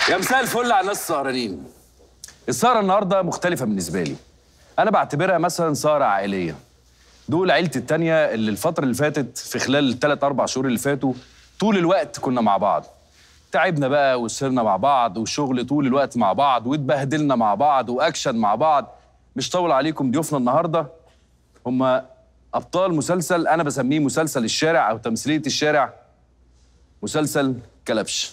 يا مساء الفل على الناس السهرانين السهرة النهاردة مختلفة بالنسبة لي أنا بعتبرها مثلا سهرة عائلية دول عيلتي التانية اللي الفترة اللي فاتت في خلال الثلاث أربع شهور اللي فاتوا طول الوقت كنا مع بعض تعبنا بقى وسهرنا مع بعض وشغل طول الوقت مع بعض واتبهدلنا مع بعض وأكشن مع بعض مش طول عليكم ضيوفنا النهاردة هم أبطال مسلسل أنا بسميه مسلسل الشارع أو تمثيلية الشارع مسلسل كلبش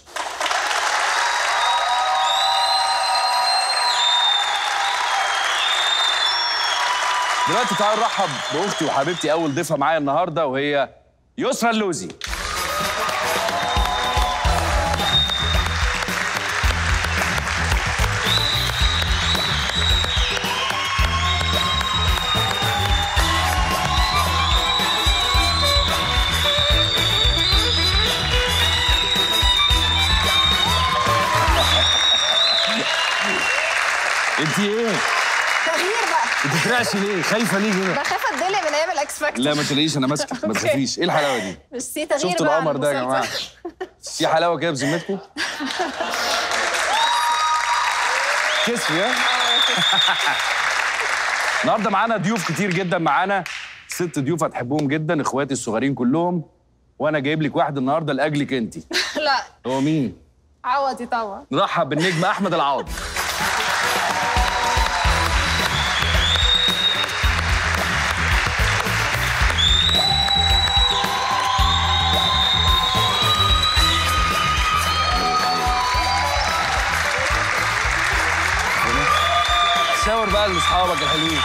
دلوقتي تعالوا نرحب باختي وحبيبتي اول ضيفه معايا النهارده وهي يسرا اللوزي انت ايه؟ تغيير بقى انت بترعشي ليه؟ خايفه ليه كده؟ بخاف اتدلع من ايام الاكس فاكتور لا ما تقلقيش انا ماسكك ما أوكي. تخافيش ايه الحلاوه دي؟ ميرسي تغيير شفتوا بقى عن القمر ده يا جماعه؟ المسلسل. في حلاوه كده بذمتكم؟ كسفي ها؟ النهارده معانا ضيوف كتير جدا معانا ست ضيوف هتحبوهم جدا اخواتي الصغيرين كلهم وانا جايب لك واحد النهارده لاجلك انت لا هو مين؟ عوضي طبعا نرحب بالنجم احمد العوض شاور بقى لاصحابك الحلوين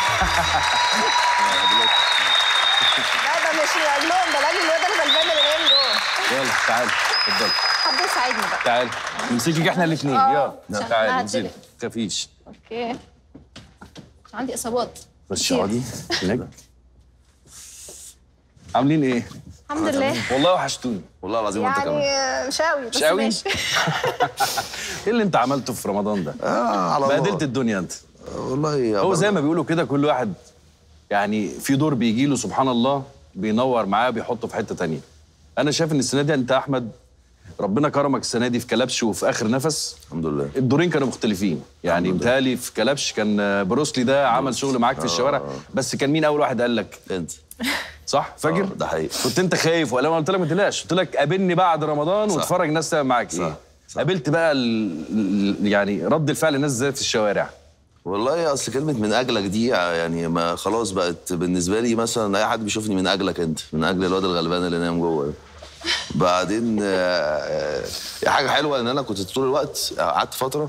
لا ده مش لاجلهم ده لاجل الواد الغلبان اللي نايم جوه يلا تعالى اتفضل حد يساعدني بقى تعالى نمسكك احنا الاثنين آه، يلا عشان تعالى أنا انزلي هتدلق. خفيش اوكي عندي اصابات بس كتير. اقعدي هناك عاملين ايه؟ الحمد لله والله وحشتوني والله العظيم انت كمان يعني مش قوي بس شقاوي؟ ماشي ايه اللي انت عملته في رمضان ده؟ اه على بهدلت الله الدنيا انت والله يا هو برضه. زي ما بيقولوا كده كل واحد يعني في دور بيجي له سبحان الله بينور معاه بيحطه في حته تانية انا شايف ان السنه دي انت يا احمد ربنا كرمك السنه دي في كلبش وفي اخر نفس الحمد لله الدورين كانوا مختلفين يعني الحمد لله. متهيألي في كلبش كان بروسلي ده عمل شغل معاك في الشوارع بس كان مين اول واحد قال لك انت صح فاكر آه، ده حقيقي. كنت انت خايف ولا انا قلت لك ما تقلقش قلت لك قابلني بعد رمضان صح. واتفرج الناس تعمل معاك ايه صح. قابلت بقى ال... ال- يعني رد الفعل الناس ازاي في الشوارع والله اصل كلمه من اجلك دي يعني ما خلاص بقت بالنسبه لي مثلا اي حد بيشوفني من اجلك انت من اجل الواد الغلبان اللي نايم جوه ده. بعدين آه، آه، حاجه حلوه ان انا كنت طول الوقت قعدت فتره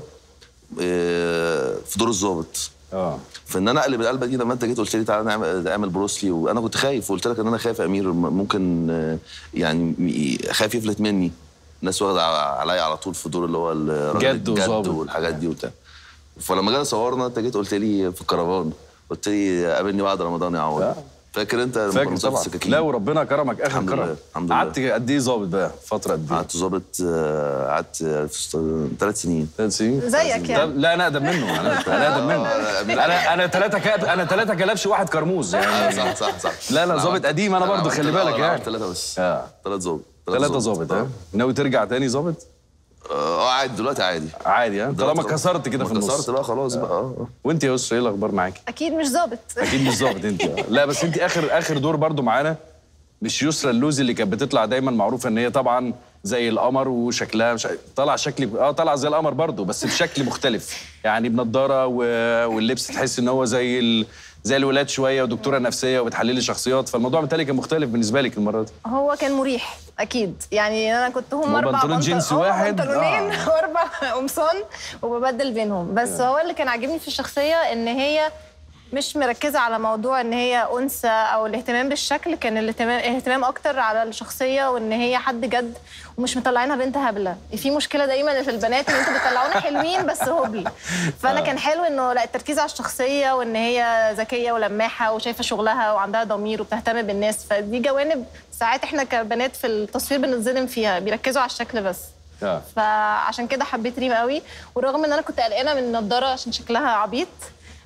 آه، في دور الظابط اه فان انا اقلب القلبه دي لما انت جيت قلت لي تعالى نعمل نعمل بروسلي وانا كنت خايف وقلت لك ان انا خايف يا امير م- ممكن آه، يعني م- خايف يفلت مني الناس واخده ع- عليا على طول في دور اللي هو الراجل جد الجد وظابط. والحاجات دي وبتاع فلما جينا صورنا انت جيت قلت لي في الكرفان قلت لي قابلني بعد رمضان يا عوض فاكر انت لما فاكر كنا طبعا السكاكين؟ لا وربنا كرمك اخر الحمد كرم لله، الحمد لله. قعدت قد ايه ظابط بقى فتره قد ايه؟ قعدت ظابط آه، قعدت ثلاث سنين ثلاث سنين زيك يعني. طب لا انا اقدم منه انا انا اقدم منه انا انا ثلاثه كاب انا ثلاثه كلبش واحد كرموز آه، يعني صح صح صح لا، لا، ظابط قديم أنا برضو، خلي بالك يعني. ثلاثه بس اه ثلاث ظابط ثلاثه ظابط ها ناوي ترجع تاني ظابط؟ اه عادي دلوقتي عادي عادي ها طالما دلوقتي كسرت كده في ما النص كسرت بقى خلاص بقى اه وانت يا يسرا ايه الاخبار معاكي؟ اكيد مش ظابط اكيد مش ظابط انت لا بس انت اخر اخر دور برضو معانا مش يسرا اللوزي اللي كانت بتطلع دايما معروفه ان هي طبعا زي القمر وشكلها مش طالعه شكل اه طالعه زي القمر برضو بس بشكل مختلف يعني بنضاره و... واللبس تحس ان هو زي ال... زي الولاد شويه ودكتوره نفسيه وبتحللي شخصيات فالموضوع بالتالي كان مختلف بالنسبه لك المره دي هو كان مريح اكيد يعني انا كنت هم هو اربع بنطلون بنط- جينز آه، واحد، بنطلونين آه. واربع قمصان وببدل بينهم بس هو اللي كان عاجبني في الشخصيه ان هي مش مركزه على موضوع ان هي انثى او الاهتمام بالشكل كان الاهتمام اهتمام اكتر على الشخصيه وان هي حد جد ومش مطلعينها بنت هبله في مشكله دايما في البنات ان انتوا بتطلعونا حلوين بس هبل فانا كان حلو انه لا التركيز على الشخصيه وان هي ذكيه ولماحه وشايفه شغلها وعندها ضمير وبتهتم بالناس فدي جوانب ساعات احنا كبنات في التصوير بنتظلم فيها بيركزوا على الشكل بس اه فعشان كده حبيت ريم قوي ورغم ان انا كنت قلقانه من النضاره عشان شكلها عبيط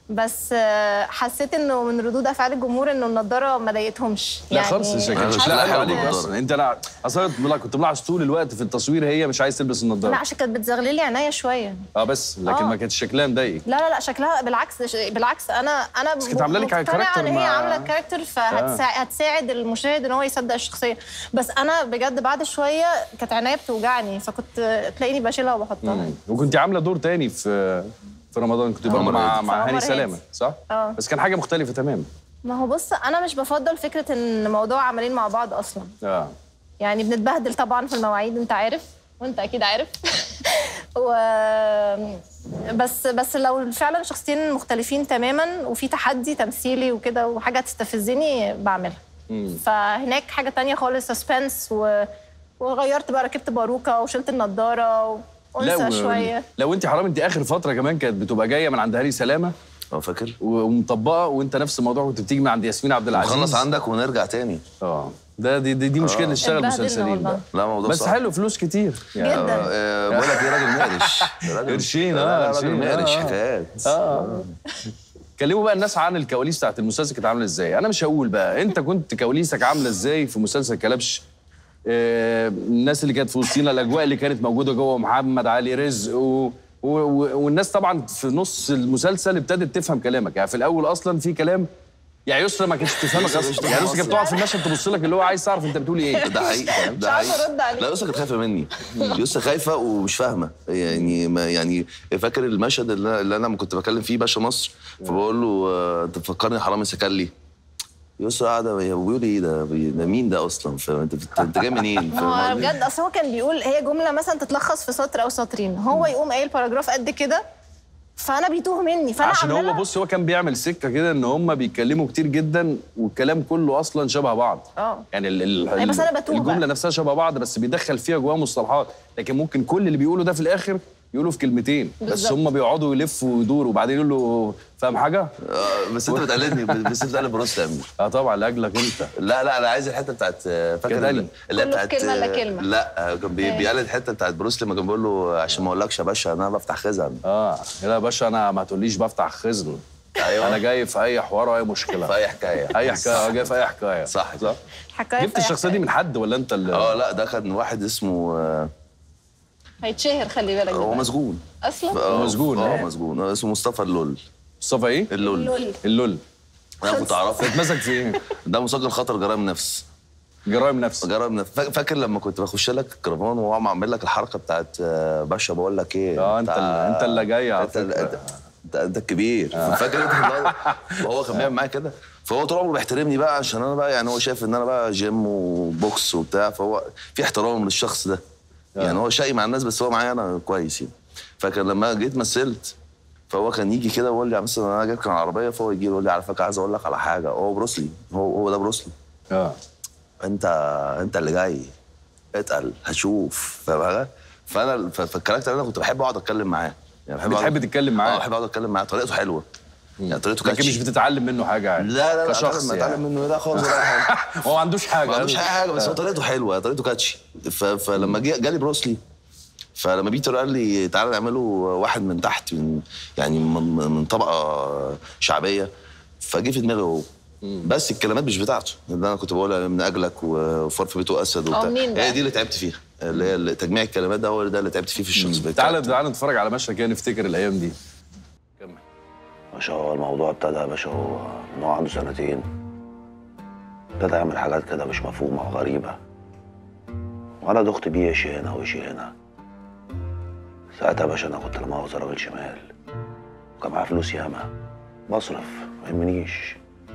بس آه، حسيت انه من ردود افعال الجمهور انه النضاره ما ضايقتهمش لا خالص مش أنا كانت مش لا لاقي حلو عليك النضارة. اصلا انت لا اصلا لا كنت ملاحظ طول الوقت في التصوير هي مش عايز تلبس لا النضاره عشان كانت بتزغلل لي عينيا شويه اه بس لكن آه. ما كانتش شكلها مضايقك لا لا لا شكلها بالعكس بالعكس انا انا بس كانت عاملة لك مقتنعة كاركتر ان هي ما- عامله كاركتر فهتساعد المشاهد ان هو يصدق الشخصيه بس انا بجد بعد شويه كانت عينيا بتوجعني فكنت تلاقيني بشيلها وبحطها مم. وكنت عامله دور تاني في في رمضان كنت برضه عمر مع هادي. مع في هاني عمر سلامه هادي. صح؟ اه. بس كان حاجه مختلفه تماما ما هو بص انا مش بفضل فكره ان موضوع عملين مع بعض اصلا اه يعني بنتبهدل طبعا في المواعيد انت عارف وانت اكيد عارف و بس بس لو فعلا شخصيتين مختلفين تماما وفي تحدي تمثيلي وكده وحاجه تستفزني بعملها فهناك حاجه تانية خالص سسبنس و... وغيرت بقى ركبت باروكه وشلت النضاره وانسى شويه لو انت حرام انت اخر فتره كمان كانت بتبقى جايه من عند هاني سلامه اه فاكر و- ومطبقه وانت نفس الموضوع كنت بتيجي من عند ياسمين عبد العزيز نخلص عندك ونرجع تاني اه ده دي دي, دي مشكله اللي اشتغل اتبهدلنا مسلسلين والله. بقى لا موضوع بس صعب. حلو فلوس كتير يعني جدا آه، بقول لك ايه راجل مقرش راجل- قرشين، لا، آه، لا، راجل قرشين، مقرش آه. حكايات اه كلموا بقى الناس عن الكواليس بتاعت المسلسل كانت عامله ازاي انا مش هقول بقى انت كنت كواليسك عامله ازاي في مسلسل كلبش آه الناس اللي كانت في وسطينا الاجواء اللي كانت موجوده جوه محمد علي رزق و... و... و... والناس طبعا في نص المسلسل ابتدت تفهم كلامك يعني في الاول اصلا في كلام يعني يسرا ما كانتش تفهمك اصلا يعني يسرا كانت بتقعد في المشهد تبص لك اللي هو عايز تعرف انت بتقول ايه ده حقيقي ده عارفة حقيقي أرد عليه. لا يوسف كانت خايفه مني يوسف خايفه ومش فاهمه يعني ما يعني فاكر المشهد اللي, اللي انا لما كنت بكلم فيه باشا مصر فبقول له آه، انت بتفكرني حرامي سكلي يوسف قاعده هو بيقول ايه ده بي- ده مين ده اصلا فاهم انت بت- انت جاي منين ما فاهم هو قصدي؟ بجد اصل هو كان بيقول هي جمله مثلا تتلخص في سطر او سطرين هو يقوم قايل باراجراف قد كده فانا بيتوه مني فانا عشان عاملة هو لها- بص هو كان بيعمل سكه كده ان هم بيتكلموا كتير جدا والكلام كله اصلا شبه بعض اه. يعني ال ال أي بس أنا بتوه الجمله بقى. نفسها شبه بعض بس بيدخل فيها جواها مصطلحات لكن ممكن كل اللي بيقوله ده في الاخر يقولوا في كلمتين بس بالظبط. هم بيقعدوا يلفوا ويدوروا وبعدين يقولوا فاهم حاجه؟ آه، بس انت بتقلدني بس انت بتقلد بروستم اه طبعا لاجلك انت لا لا انا عايز الحته بتاعت آه، فاكر كده اللي اللي هي كله في بتاعت كلمة إلا آه، كلمة. لا آه، كان بي- إيه. بيقلد الحته بتاعت بروس لما كان بيقول له عشان ما اقولكش يا باشا انا بفتح خزن اه لا يا باشا انا ما تقوليش بفتح خزن ايوه انا جاي في اي حوار واي مشكله في اي حكايه اي حكايه آه، جاي في اي حكايه صح. صح حكايه جبت الشخصيه دي من حد ولا انت اللي اه لا ده كان واحد اسمه آه، هيتشهر خلي بالك هو دلوقتي. مسجون اصلا آه، مسجون، اه آه. مسجون آه، اسمه مصطفى اللول مصطفى ايه؟ اللول لول. اللول انا كنت اعرفه اتمسك في ايه؟ ده مسجل خطر جرائم نفس جرائم نفس جرائم نفس فا- فاكر لما كنت بخش لك الكرفان وهو عم عامل لك الحركه بتاعت آه، باشا بقول لك ايه اه انت بتاع- اللي انت اللي جاي على انت ال- فكرة. انت انت, انت الكبير فاكر انت اللي هو- وهو كان بيعمل معايا كده فهو طول عمره بيحترمني بقى عشان انا بقى يعني هو شايف ان انا بقى جيم وبوكس وبتاع فهو في احترام للشخص ده يعني هو شقي مع الناس بس هو معايا انا كويس يعني فكان لما جيت مثلت فهو كان يجي كده ويقول لي مثلا انا جايب كان عربيه فهو يجي يقول لي على فكره عايز اقول لك على حاجه هو بروسلي هو هو ده بروسلي اه انت انت اللي جاي اتقل هتشوف فاهم حاجه؟ فانا ف- فالكاركتر انا كنت بحب اقعد اتكلم معاه يعني بحب بتحب أقعد- تتكلم معاه؟ اه بحب اقعد اتكلم معاه طريقته حلوه يعني طريقته لكن كاتشي مش بتتعلم منه حاجه يعني لا لا لا كشخص اتعلم اتعلم يعني منه ايه ده خالص ولا حاجه هو ما عندوش حاجه ما عندوش اي حاجه بس هو طريقته حلوه طريقته كاتشي ف- فلما جه جالي بروسلي فلما بيتر قال لي تعالى نعمله واحد من تحت من يعني من, من طبقه شعبيه فجه في دماغي هو بس الكلمات مش بتاعته اللي انا كنت بقولها من اجلك وفار في بيته اسد وبتاع منين بقى؟ هي دي اللي تعبت فيها اللي هي اللي- تجميع الكلمات ده هو ده اللي تعبت فيه في الشخص تعالى تعالى نتفرج على مشهد كده نفتكر الايام دي كمل باشا هو الموضوع ابتدى يا باشا هو من هو عنده سنتين ابتدى يعمل حاجات كده مش مفهومة وغريبة وأنا دخت بيه يشي هنا ويشي هنا ساعتها يا باشا أنا كنت لا مؤاخذة راجل شمال وكان معايا فلوس ياما بصرف ما يهمنيش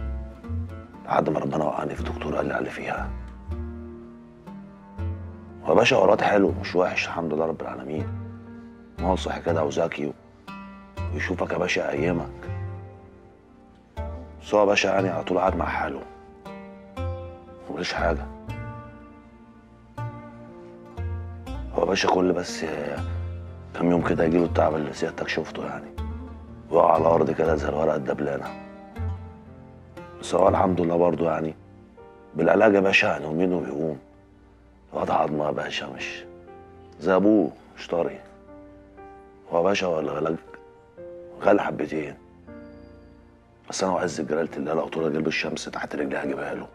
لحد ما ربنا وقعني في دكتور قال لي على اللي فيها هو يا باشا هو الواد حلو مش وحش الحمد لله رب العالمين ناصح كده وذكي و- ويشوفك يا باشا يقيمك بس هو يا باشا يعني على طول قاعد مع حاله ملوش حاجة هو يا باشا كل بس كام يوم كده يجيله التعب اللي سيادتك شفته يعني ويقع على الأرض كده زي الورقة الدبلانة بس هو الحمد لله برضه يعني بالعلاج يا باشا يعني يومين وبيقوم الواد عظمة يا باشا مش زي أبوه مش طري هو يا باشا هو العلاج غالي حبتين بس انا وعز جلاله الله لو طول جلب الشمس تحت رجلي هجيبها له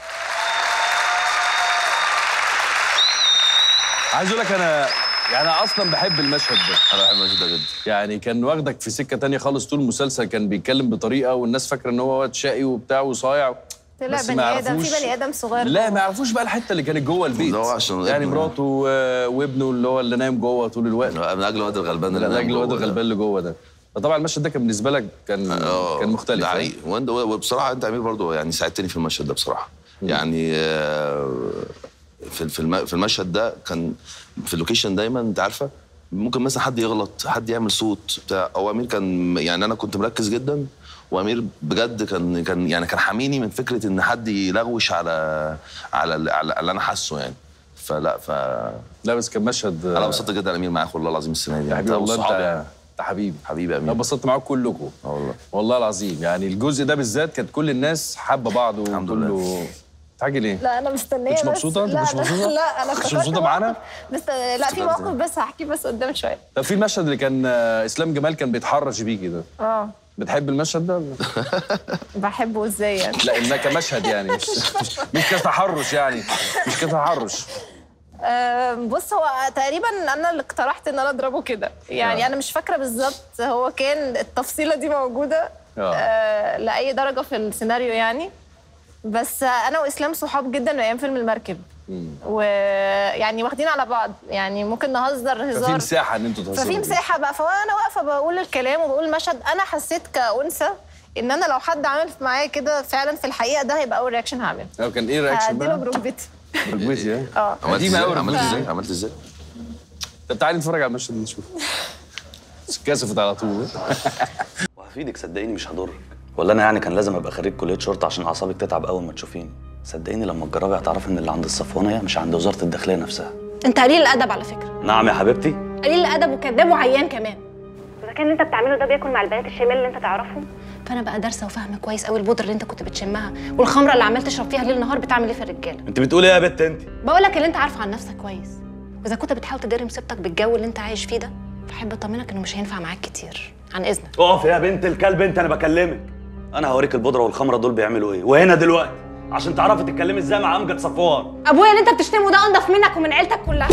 عايز اقول لك انا يعني أنا اصلا بحب المشهد ده انا بحب المشهد ده جدا يعني كان واخدك في سكه تانية خالص طول المسلسل كان بيتكلم بطريقه والناس فاكره ان هو واد شقي وبتاع وصايع طلع بس بني ما ادم في يعرفوش- بني ادم صغير لا جوه. ما يعرفوش بقى الحته اللي كانت جوه البيت اللي هو عشان يعني ابنه. مراته و- وابنه اللي هو اللي نايم جوه طول الوقت من اجل الواد الغلبان اللي من نايم اجل الواد جوه ده. الغلبان اللي جوه ده فطبعا المشهد ده كان بالنسبه لك كان اه كان مختلف ده ها؟ حقيقي وانت وبصراحه انت يا امير برضو يعني ساعدتني في المشهد ده بصراحه يعني آه، في في الم- في المشهد ده كان في اللوكيشن دايما انت عارفه ممكن مثلا حد يغلط حد يعمل صوت بتاع او امير كان يعني انا كنت مركز جدا وامير بجد كان كان يعني كان حاميني من فكره ان حد يلغوش على على ال- على اللي انا حاسه يعني فلا ف لا بس كان مشهد انا انبسطت جدا يا امير معاك والله العظيم السنه دي يا حبيبي والله وصحابي. انت انت حبيبي حبيبي يا انا امير اتبسطت معاكم كلكم اه والله والله العظيم يعني الجزء ده بالذات كانت كل الناس حابه بعض الحمد وكله تعجي ليه؟ لا انا مستنيه مش بس- مبسوطة؟ أنت لا مش أنا- مبسوطة؟ لا انا مش افتكرت مبسوطة معانا؟ موقف بس لا في افتكرت موقف بس هحكيه بس قدام شويه طب في المشهد اللي كان آه، اسلام جمال كان بيتحرش بيكي ده اه بتحب المشهد ده؟ بحبه ازاي يعني لا انها كمشهد يعني مش مش, مش كتحرش يعني مش كتحرش آه، بص هو تقريبا انا اللي اقترحت ان انا اضربه كده يعني آه. انا مش فاكره بالظبط هو كان التفصيله دي موجوده آه. آه، لاي درجه في السيناريو يعني بس انا واسلام صحاب جدا من ايام فيلم المركب ويعني واخدين على بعض يعني ممكن نهزر ففي هزار مساحه ان انتوا تهزروا ففي فيها. مساحه بقى فانا واقفه بقول الكلام وبقول المشهد انا حسيت كانثى ان انا لو حد عمل معايا كده فعلا في الحقيقه ده هيبقى اول رياكشن هعمل هو كان ايه رياكشن هديله بقى؟ بركبتي برجوتي ها؟ اه عملت قديمة ازاي أوي عملت الرجولة. ازاي عملت ازاي طب تعالي نتفرج على المشهد ده نشوف كسفت على طول وهفيدك صدقيني مش هضرك ولا انا يعني كان لازم ابقى خريج كليه شرطه عشان اعصابك تتعب اول ما تشوفيني صدقيني لما تجربي هتعرفي ان اللي عند الصفوانيه مش عند وزاره الداخليه نفسها انت قليل الادب على فكره نعم يا حبيبتي قليل الادب وكذاب وعيان كمان اذا كان اللي انت بتعمله ده بياكل مع البنات الشمال اللي انت تعرفهم فانا بقى دارسه وفاهمه كويس قوي البودره اللي انت كنت بتشمها والخمره اللي عمال تشرب فيها ليل نهار بتعمل ايه في الرجاله انت بتقولي ايه يا بت انت بقول لك اللي انت عارفه عن نفسك كويس واذا كنت بتحاول تداري مصيبتك بالجو اللي انت عايش فيه ده فاحب اطمنك انه مش هينفع معاك كتير عن اذنك اقف يا بنت الكلب انت انا بكلمك انا هوريك البودره والخمره دول بيعملوا ايه وهنا دلوقتي عشان تعرفي تتكلمي ازاي مع امجد صفوان ابويا اللي انت بتشتمه ده انضف منك ومن عيلتك كلها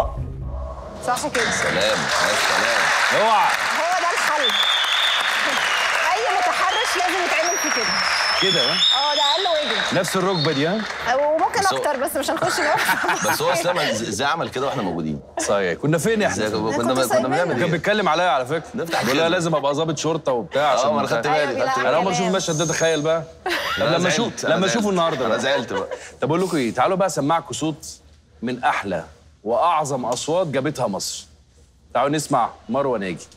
صح كده سلام يا سلام اوعى هو ده الحل اي متحرش لازم يتعمل فيه كده كده ها؟ اه ده اقل واجب نفس الركبه دي ها؟ وممكن بس هو- اكتر بس مش هنخش جوه بس هو اسلام ازاي عمل كده واحنا موجودين صحيح كنا فين ازاي احنا؟ كنا كنتوا كنا سايبيني. بنعمل كان ايه بيتكلم عليا على فكره نفتح بيقول لها كده. لازم ابقى ظابط شرطه وبتاع عشان اه ما انا خدت أيوة، بالي خدت بيلعب بالي انا اول ما اشوف كلام. المشهد ده تخيل بقى طب أنا لما زعلت، اشوف أنا لما زعلت. اشوفه النهارده انا بقى. زعلت بقى طب اقول لكم ايه تعالوا بقى اسمعكم صوت من احلى واعظم اصوات جابتها مصر تعالوا نسمع مروه ناجي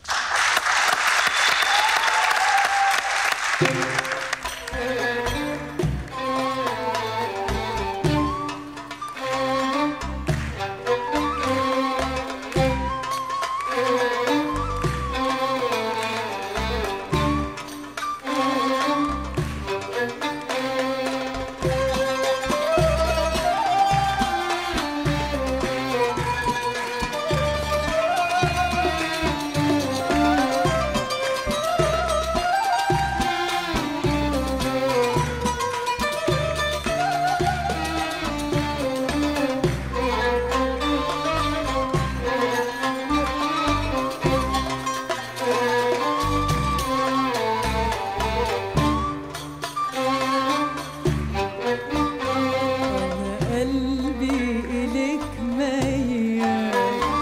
أنا قلبي إليك ميال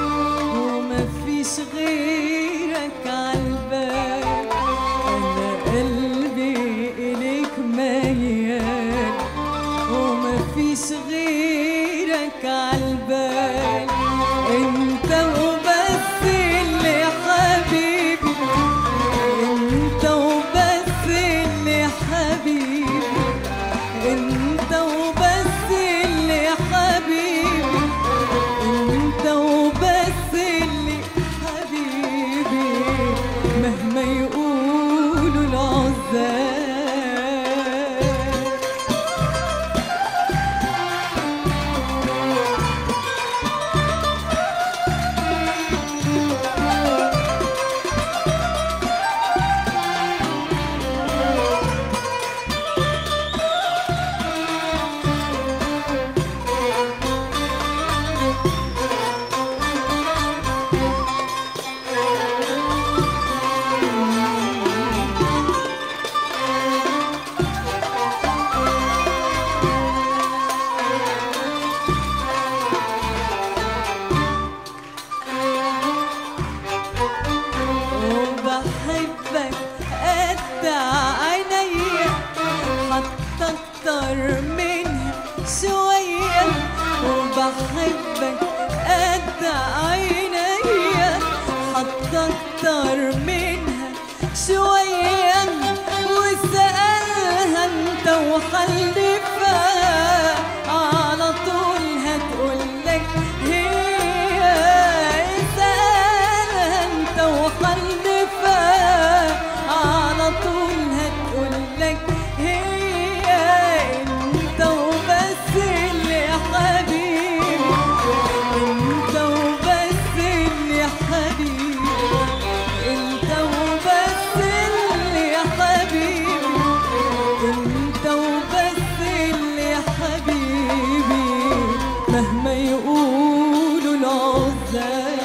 ومفيش غيرك عالبال أنا قلبي إليك ميال ومفيش غيرك عالبال أنت وبس اللي حبيبي أنت وبس اللي حبيبي انت وبس اللي حبيبي انت وبس اللي حبيبي مهما يقولوا العزاب بحبك قد عينيا حط اكتر منها شوية وسألها انت وخلفها على طول هتقولك هي سألها انت وخلفها على طول هتقولك هي انت وبس اللي يا حبيبي انت وبس اللي يا حبيبي انت وبس اللي يا حبيبي انت وبس اللي يا حبيبي مهما يقولوا العزاب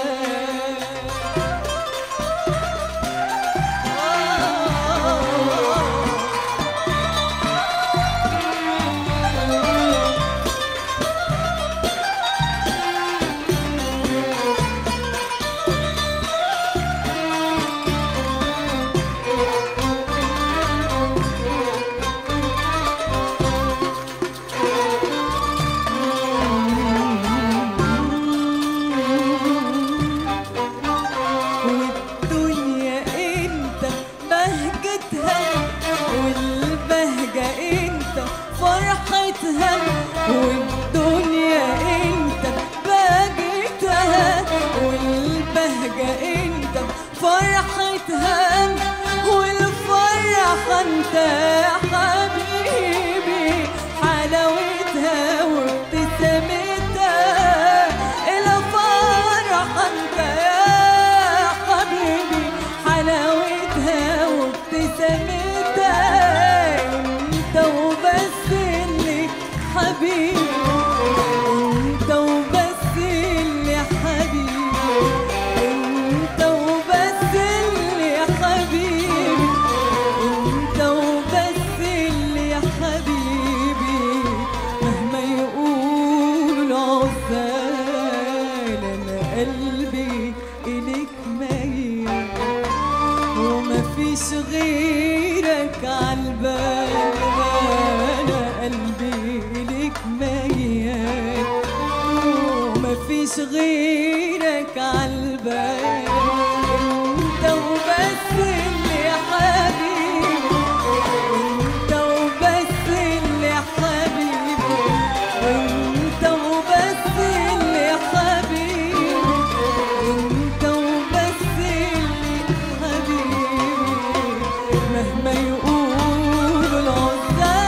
والدنيا انت بهجتها والبهجة انت فرحتها والدنيا انت بهجتها والبهجة انت فرحتها والفرحة انت يا حبيبي حلاوتها وابتسامتها الفرحة انت يا حبيبي حلاوتها وابتسامتها انت وبس اللي حبيبي انت وبس اللي حبيبي انت وبس اللي حبيبي انت وبس اللي يا حبيبي مهما يقولوا العزال انا قلبي اليك ميال وما فيش غيرك عالبال انا قلبي اليك ميال وما فيش غيرك عالبال انت وبس اللي يا حبيبي انت وبس اللي يا حبيبي انت وبس اللي يا حبيبي انت وبس اللي حبيبي مهما يقولوا العزاب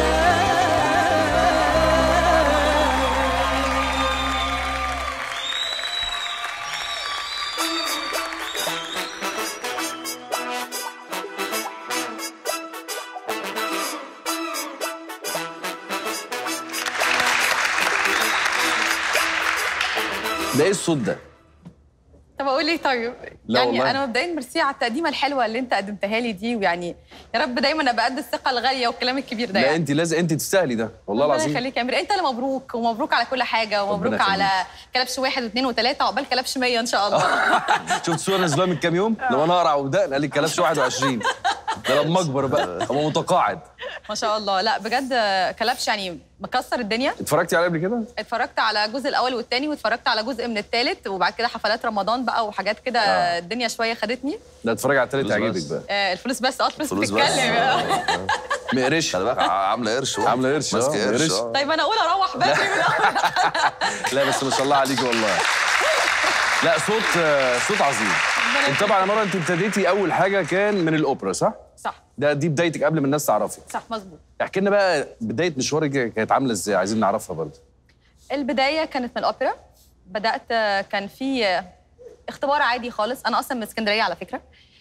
ده ايه الصوت ده؟ طب اقول ايه طيب لا يعني والله. انا مبدئيا ميرسي على التقديمه الحلوه اللي انت قدمتها لي دي ويعني يا رب دايما ابقى قد الثقه الغاليه والكلام الكبير ده لا يعني انت لازم انت تستاهلي ده والله ربنا العظيم يخليك يا امير انت اللي مبروك ومبروك على كل حاجه ومبروك ربنا على كلبش واحد واثنين وثلاثه عقبال كلبش 100 ان شاء الله شفت صوره نزلها من كام يوم لما انا اقرع وبدأ قال لي كلبش 21 ده لما اكبر بقى هو متقاعد ما شاء الله لا بجد كلبش يعني مكسر الدنيا اتفرجتي عليه قبل كده؟ اتفرجت على الجزء الاول والثاني واتفرجت على جزء من الثالث وبعد كده حفلات رمضان بقى وحاجات كده آه. الدنيا شويه خدتني لا اتفرج على التالت فلوس يعجبك بس. بقى آه الفلوس بس اه الفلوس فلوس بس بتتكلم مقرش خلي بالك عامله قرش برضه. عاملة قرش، ماسكه آه، قرش قرش. آه. طيب انا اقول اروح بدري من الأول. لا بس ما شاء الله عليكي والله لا صوت آه، صوت عظيم انت طبعا يا مروه انت ابتديتي اول حاجه كان من الاوبرا صح؟ صح ده دي بدايتك قبل ما الناس تعرفك صح مظبوط احكي لنا بقى بدايه مشوارك كانت عامله ازاي عايزين نعرفها برضه البدايه كانت من الاوبرا بدات آه، كان في آه، اختبار عادي خالص انا اصلا من اسكندريه على فكره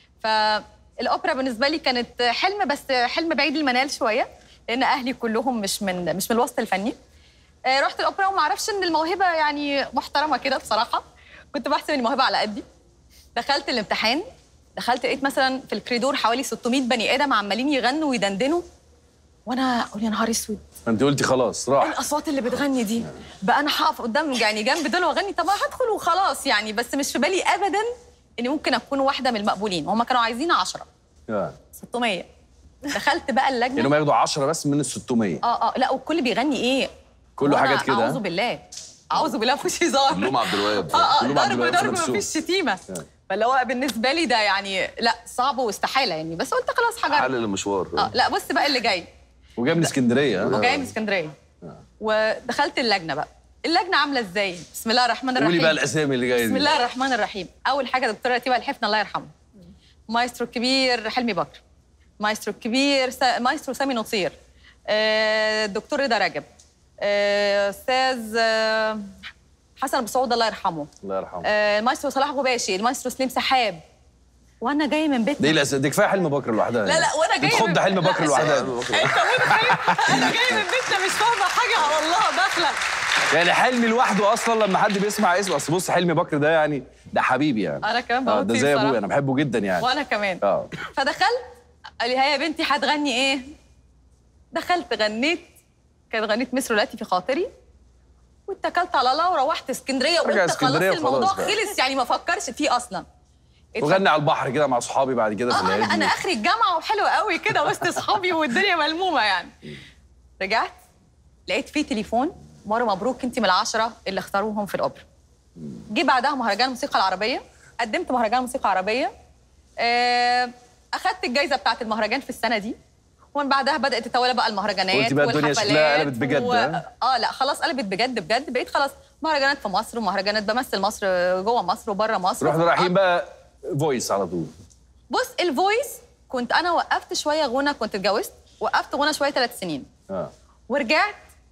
فالاوبرا بالنسبه لي كانت حلم بس حلم بعيد المنال شويه لان اهلي كلهم مش من مش من الوسط الفني آه، رحت الاوبرا وما اعرفش ان الموهبه يعني محترمه كده بصراحه كنت بحسب ان الموهبه على قدي دخلت الامتحان دخلت لقيت مثلا في الكريدور حوالي 600 بني ادم عمالين يغنوا ويدندنوا وانا اقول يا نهار اسود انت قلتي خلاص راح الاصوات اللي بتغني دي بقى انا هقف قدام يعني جنب دول واغني طب هدخل وخلاص يعني بس مش في بالي ابدا اني ممكن اكون واحده من المقبولين هم كانوا عايزين 10 آه. 600 دخلت بقى يعني هم اللجنه ياخدوا 10 بس من ال 600 اه اه لا والكل بيغني ايه كله وأنا حاجات كده، ها؟ اعوذ بالله اعوذ بالله مفيش هزار كلهم عبد الوهاب اه اه كلهم عبد ضرب الوهاب في ضرب نفسهم. مفيش شتيمه فاللي هو بالنسبه لي ده يعني لا صعب واستحاله يعني بس قلت خلاص حاجه حلل المشوار اه لا بص بقى اللي جاي وجاي من اسكندريه ها؟ وجاي من اسكندريه ودخلت اللجنه بقى اللجنه عامله ازاي بسم الله الرحمن الرحيم قولي بقى الاسامي اللي جايه دي بسم الله الرحمن الرحيم اول حاجه دكتوره رتيبه الحفنه الله يرحمه مايسترو الكبير حلمي بكر مايسترو الكبير سا... مايسترو سامي نصير آه، الدكتور رضا رجب آه، استاذ آه، حسن ابو سعود الله يرحمه الله يرحمه آه، المايسترو صلاح غباشي المايسترو سليم سحاب وانا جايه من بيتنا دي الأس... دي كفايه حلم بكر لوحدها لا لا وانا جايه بتخض من- حلم لا، بكر لوحدها انت متخيل انا جايه من بيتنا مش فاهمه حاجه على الله داخله يعني حلمي لوحده اصلا لما حد بيسمع اسمه اصل بص حلمي بكر ده يعني ده حبيبي يعني انا كمان آه، بموت ده فيه زي ابويا بصراحة. انا بحبه جدا يعني وانا كمان اه فدخلت قال لي هيا يا بنتي هتغني ايه؟ دخلت غنيت كانت غنيت مصر التي في خاطري واتكلت على الله وروحت اسكندريه رجع وقلت خلاص اسكندرية الموضوع وخلاص بقى. خلص يعني ما فكرش فيه اصلا وغني على البحر كده مع صحابي بعد كده في اه انا العيد انا اخري الجامعه وحلو قوي كده وسط اصحابي والدنيا ملمومه يعني رجعت لقيت فيه تليفون مره مبروك انت من العشره اللي اختاروهم في الاوبرا جه بعدها مهرجان الموسيقى العربيه قدمت مهرجان موسيقى عربيه آه، اخدت الجائزه بتاعه المهرجان في السنه دي ومن بعدها بدات تتوالى بقى المهرجانات قلتي بقى الدنيا شكلها والحفلات قلبت بجد، و... ها؟ اه لا خلاص قلبت بجد بجد بقيت خلاص مهرجانات في مصر ومهرجانات بمثل مصر جوه مصر وبره مصر رحنا رايحين بقى فويس على طول بص الفويس كنت انا وقفت شويه غنى كنت اتجوزت وقفت غنى شويه ثلاث سنين اه ورجعت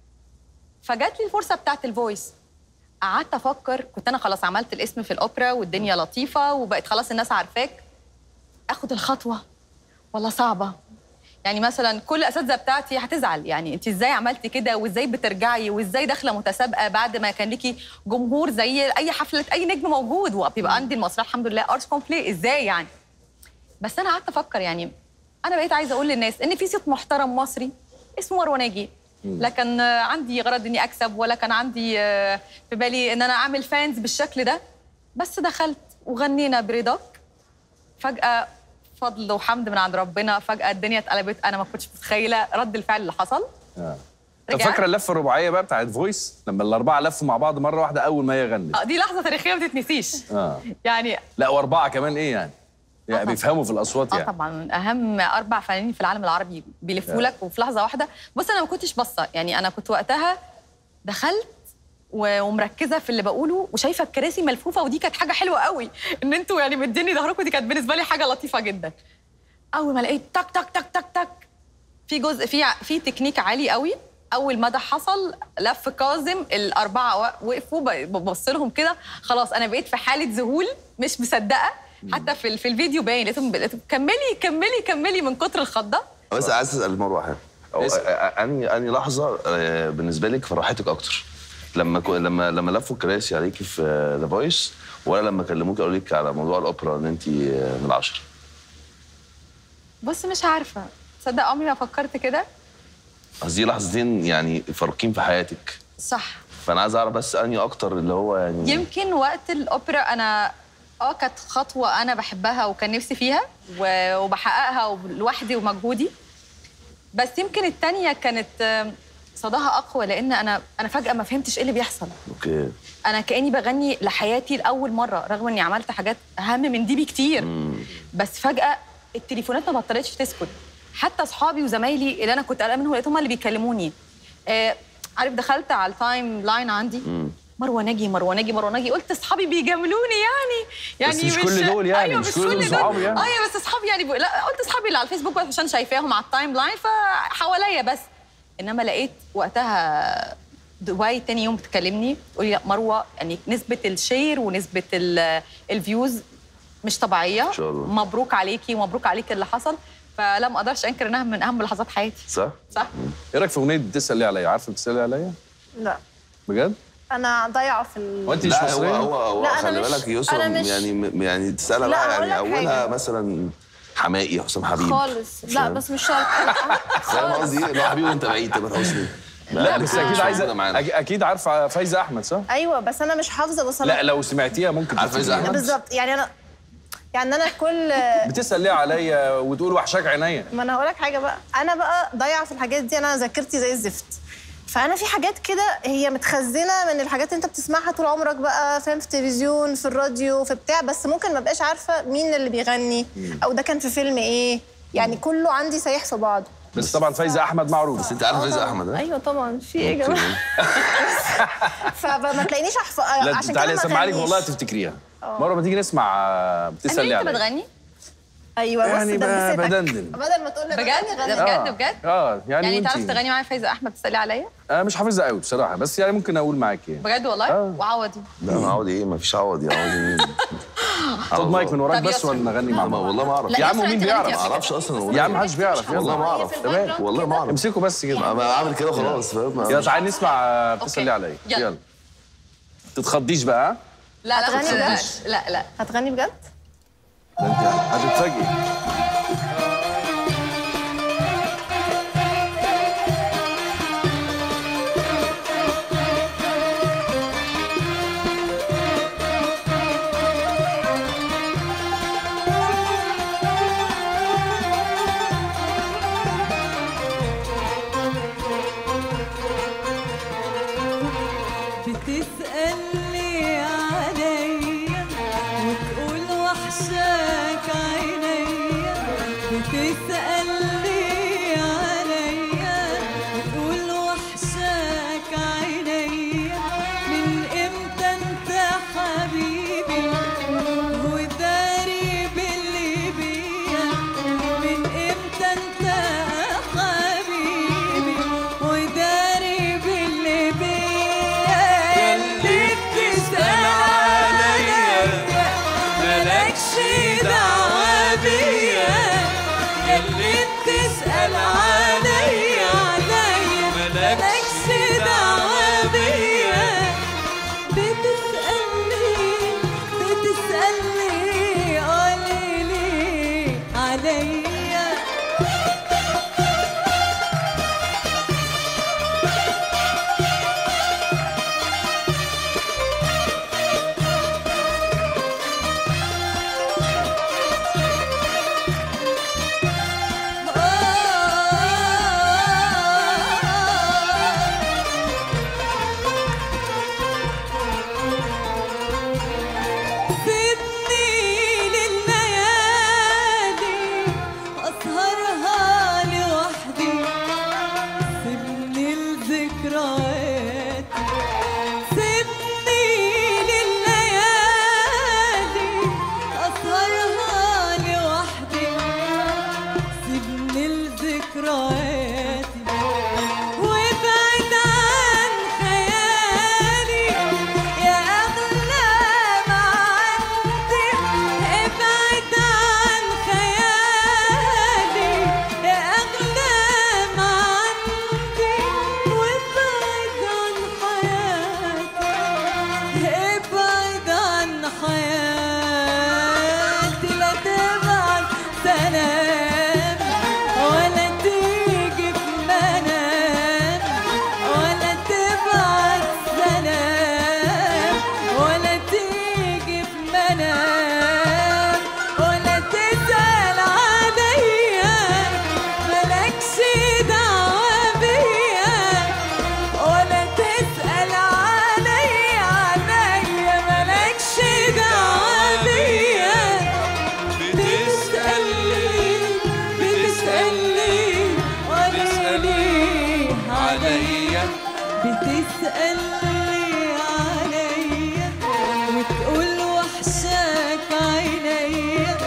فجات لي الفرصه بتاعت الفويس قعدت افكر كنت انا خلاص عملت الاسم في الاوبرا والدنيا لطيفه وبقت خلاص الناس عارفاك اخد الخطوه ولا صعبه يعني مثلا كل الاساتذه بتاعتي هتزعل يعني انت ازاي عملتي كده وازاي بترجعي وازاي داخله متسابقه بعد ما كان ليكي جمهور زي اي حفله اي نجم موجود وبيبقى عندي المسرح الحمد لله ارتس كومبلي ازاي يعني بس انا قعدت افكر يعني انا بقيت عايزه اقول للناس ان في صوت محترم مصري اسمه مروه ناجي لا كان آه، عندي غرض اني اكسب ولا كان عندي آه، في بالي ان انا اعمل فانز بالشكل ده بس دخلت وغنينا برضاك فجاه فضل وحمد من عند ربنا فجاه الدنيا اتقلبت انا ما كنتش متخيله رد الفعل اللي حصل اه طب رجعت. فاكره اللفه الرباعيه بقى بتاعت فويس لما الاربعه لفوا مع بعض مره واحده اول ما هي غنت آه، دي لحظه تاريخيه ما تتنسيش اه يعني لا واربعه كمان ايه يعني يعني بيفهموا في الاصوات اه يعني طبعا اهم اربع فنانين في العالم العربي بيلفوا لك وفي لحظه واحده بص انا ما كنتش باصه يعني انا كنت وقتها دخلت و- ومركزه في اللي بقوله وشايفه الكراسي ملفوفه ودي كانت حاجه حلوه قوي ان انتوا يعني مديني ظهركم دي كانت بالنسبه لي حاجه لطيفه جدا اول ما لقيت تك تك تك تك تك في جزء في ع- في تكنيك عالي قوي اول ما ده حصل لف كاظم الاربعه وا- وقفوا ب- ببص لهم كده خلاص انا بقيت في حاله ذهول مش مصدقه حتى في ال- في الفيديو باين لقيتهم لقيتهم كملي كملي كملي من كتر الخضه بس عايز اسال مروه حاجه أو- اسأل. أ- اني اني لحظه آه، بالنسبه لك فرحتك اكتر لما كو- لما لما لفوا الكراسي عليكي في ذا فويس ولا لما كلموك قالوا لك على موضوع الاوبرا ان انت من العشره بص مش عارفه تصدق عمري ما فكرت كده قصدي لحظتين يعني فارقين في حياتك صح فانا عايز اعرف بس اني اكتر اللي هو يعني يمكن وقت الاوبرا انا اه كانت خطوه انا بحبها وكان نفسي فيها و- وبحققها لوحدي ومجهودي بس يمكن التانية كانت آم، صداها اقوى لان انا انا فجاه ما فهمتش ايه اللي بيحصل اوكي انا كاني بغني لحياتي لاول مره رغم اني عملت حاجات اهم من دي بكتير بس فجاه التليفونات ما بطلتش تسكت حتى اصحابي وزمايلي اللي انا كنت قلقانه منهم لقيتهم هم اللي بيكلموني آه عارف دخلت على التايم لاين عندي مروه ناجي مروه ناجي مروه ناجي قلت اصحابي بيجاملوني يعني يعني بس مش كل دول يعني، ايوه مش مش كل دول كل صحابي دول يعني. ايوه بس اصحابي يعني بقول- لا قلت اصحابي اللي على الفيسبوك بس عشان شايفاهم على التايم لاين فحواليا بس انما لقيت وقتها دبي تاني يوم بتكلمني تقولي لا مروه يعني نسبه الشير ونسبه ال- الفيوز مش طبيعيه إن شاء الله. مبروك عليكي ومبروك عليك اللي حصل فلا ما اقدرش انكر انها من اهم لحظات حياتي صح؟ صح ايه رايك في اغنيه بتسال ليه عليا عارفه بتسال ليه عليا لا بجد انا ضايعه في ال... هو انت مش لا هو مصريه هو هو لا، أنا خلي مش- بالك يسرا أنا مش- يعني يعني تسالها لا، بقى هقول يعني لك اولها حاجة. مثلا حماقي حسام حبيب خالص لا فاهم؟ بس مش شرط فاهم قصدي ايه؟ لو حبيبي وانت بعيد تامر حسني لا بس اكيد مش عايزه موجودة معانا. أك- اكيد عارفه فايزه احمد صح ايوه بس انا مش حافظه بس لا انا لو سمعتيها ممكن عارفة فايزة تفتكريها. أحمد؟ بالظبط يعني انا يعني انا كل بتسال ليه عليا وتقول وحشاك عينيا ما انا هقول لك حاجه بقى انا بقى ضايعه في الحاجات دي انا ذاكرتي زي الزفت فانا في حاجات كده هي متخزنه من الحاجات اللي انت بتسمعها طول عمرك بقى فاهم في التلفزيون في الراديو في بتاع بس ممكن ما بقاش عارفه مين اللي بيغني او ده كان في فيلم ايه يعني كله عندي سايح في بعضه بس طبعا فايزه احمد معروف بس انت عارف فايزه احمد ها؟ ايوه طبعا في ايه يا جماعه فما تلاقينيش احفظ لا عشان كده تعالي ما اسمع لك غنيش. والله تفتكريها مره ما تيجي نسمع آه، بتسال أمير لي انت عليا بتغني ايوه بس يعني ده ب- بدندن بدل ما تقول لي بجد بغني، ده غني. بجد بجد اه يعني, يعني وانتي؟ تعرف تغني معايا فايزه احمد تسالي عليا انا مش حافظها قوي بصراحه بس يعني ممكن اقول معاك يعني بجد والله آه. وعوضي لا انا عوضي ايه ما فيش عوضي عوضي مين خد مايك من وراك طب بس يسرا. ولا نغني مع ما بعض والله ما اعرف لا، يا عم يسرا ومين أنت بيعرف غنيتي ما اعرفش اصلا يا عم محدش بيعرف والله يلا ما اعرف في الباك والله ما اعرف امسكوا بس كده ما عامل كده خلاص فاهم يلا تعالي نسمع آه، بتسال لي عليا يلا. يلا تتخضيش بقى ها لا لا ما هتغني بجد؟ تتصدقش. لا لا هتغني بجد؟ ده انت هتتفاجئي بتسألني عليا وتقول وحشاك عينيا بتسألني عليا وتقول وحشاك عينيا من امتى انت حبيبي وداري باللي بيا من امتى انت حبيبي وداري باللي بيا اللي بتسأل عليا مالكش دعوة بيا اللي بتسأل عليا عليا مالكش دعوة بيا بتسألني بتسألني قوليلي عليا سيبني لليالي أسهرها لوحدي سيبني لذكرياتي سيبني لليالي أسهرها لوحدي سيبني لذكرياتي وابعد عن خيالي يا أغلى ما عندي ابعد عن خيالي يا أغلى ما عندي وابعد عن حياتي ابعد عن حياتي لا تبعد سلام ولا تيجي في منام ولا تبعد سلام ولا تيجي في منام ولا تسأل عليا مالكش دعوة بيا ولا تسأل عليا عليا مالكش دعوة بيا بتسألني بتسألني قوليلي عليا بتسألني عليا وتقول وحشاك عينيا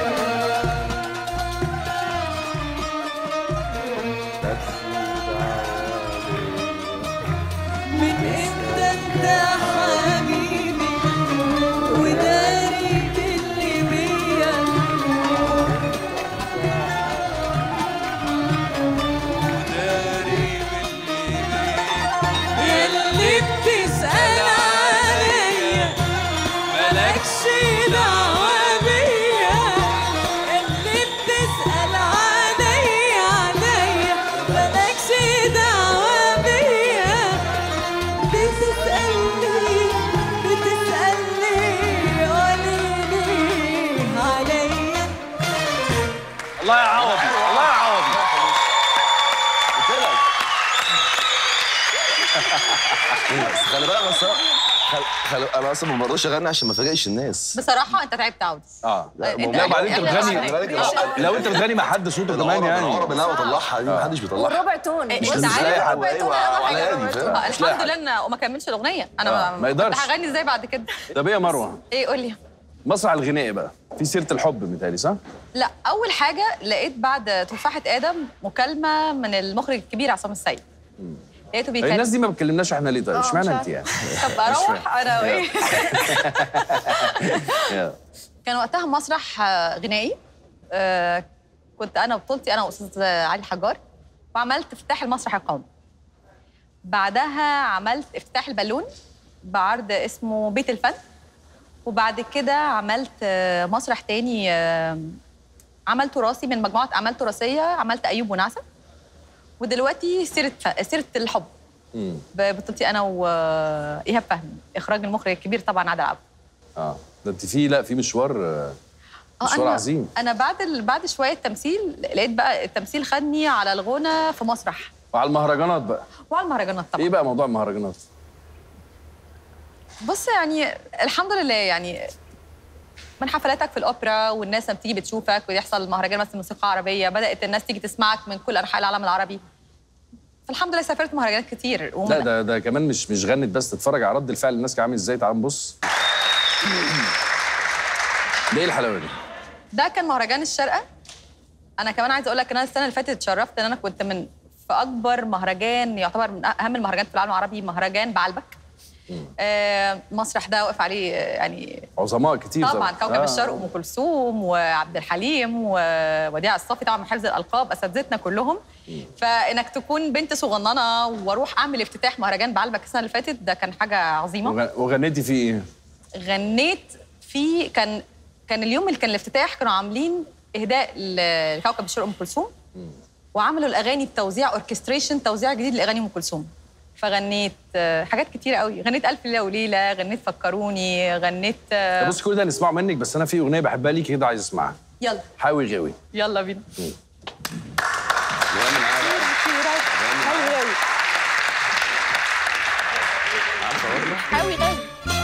من امتى انت حبيبي وداري باللي بيا ياللي بتسأل عليا مالكش دعوة بيا اللي بتسأل عليا عليا مالكش دعوة بيا بتسألني بتسألني قوليلي عليا الله يعوضك الله يعوضك خلي بالك بس خل... خل... انا اصلا ما برضاش اغني عشان ما افاجئش الناس بصراحه انت تعبت عودي اه لا أنت- لا وبعدين انت أنت- بتغني أنت- لو انت بتغني مع حد صوته كمان يعني العرب اللي انا بطلعها دي ما حدش بيطلعها والربع تون إيه، بص، أنت مش عارف لاقي حد الربع تون ايوه أهم حاجة على الربع يدي تون. فاهم آه، مش لاقي الحمد لله حد. ان وما كملش الاغنيه آه، انا ما يقدرش. كنت هغني ازاي بعد كده طب ايه يا مروه ايه قول لي مسرح الغنائي بقى في سيره الحب متهيألي صح؟ لا اول حاجه لقيت بعد تفاحه ادم مكالمه من المخرج الكبير عصام السيد لقيته بيكلم الناس دي ما بتكلمناش احنا ليه طيب آه، اشمعنى مش انت يعني؟ طب اروح انا وايه يا. كان وقتها مسرح آه، غنائي آه، كنت انا بطولتي انا واستاذ علي الحجار وعملت افتتاح المسرح القومي بعدها عملت افتتاح البالون بعرض اسمه بيت الفن وبعد كده عملت آه، مسرح تاني آه، عمل تراثي من مجموعه اعمال تراثيه عملت ايوب ونعسه ودلوقتي سيره ف... سيره الحب مم. ببطولتي انا وايهاب فهمي اخراج المخرج الكبير طبعا عادل عبد اه ده انت في لا في مشوار آه، آه، مشوار أنا- عظيم انا بعد ال... بعد شويه تمثيل لقيت بقى التمثيل خدني على الغنى في مسرح وعلى المهرجانات بقى وعلى المهرجانات طبعا ايه بقى موضوع المهرجانات؟ بص يعني الحمد لله يعني من حفلاتك في الاوبرا والناس لما بتيجي بتشوفك ويحصل مهرجان مثلا موسيقى عربيه بدات الناس تيجي تسمعك من كل انحاء العالم العربي فالحمد لله سافرت مهرجانات كتير ومن لا ده ده كمان مش مش غنت بس تتفرج على رد الفعل الناس كان عامل ازاي تعال نبص ده ايه الحلاوه دي؟ ده كان مهرجان الشارقه انا كمان عايزه اقول لك ان انا السنه اللي فاتت اتشرفت ان انا كنت من في اكبر مهرجان يعتبر من اهم المهرجانات في العالم العربي مهرجان بعلبك آه مسرح ده واقف عليه آه، يعني عظماء كتير طبعا كوكب آه. الشرق ام كلثوم وعبد الحليم ووديع الصافي طبعا من حفظ الالقاب اساتذتنا كلهم فانك تكون بنت صغننه واروح اعمل افتتاح مهرجان بعلبك السنه اللي فاتت ده كان حاجه عظيمه وغ- وغنيتي فيه ايه؟ غنيت في كان كان اليوم اللي كان الافتتاح كانوا عاملين اهداء ل- لكوكب الشرق ام كلثوم وعملوا الاغاني بتوزيع اوركستريشن توزيع جديد لاغاني ام كلثوم فغنيت آه، حاجات كتيره قوي غنيت الف ليله وليله غنيت فكروني غنيت آه، طب بص كل ده نسمعه منك بس انا في اغنيه بحبها ليكي كده عايز اسمعها يلا حاوي غاوي يلا بينا حاوي غاوي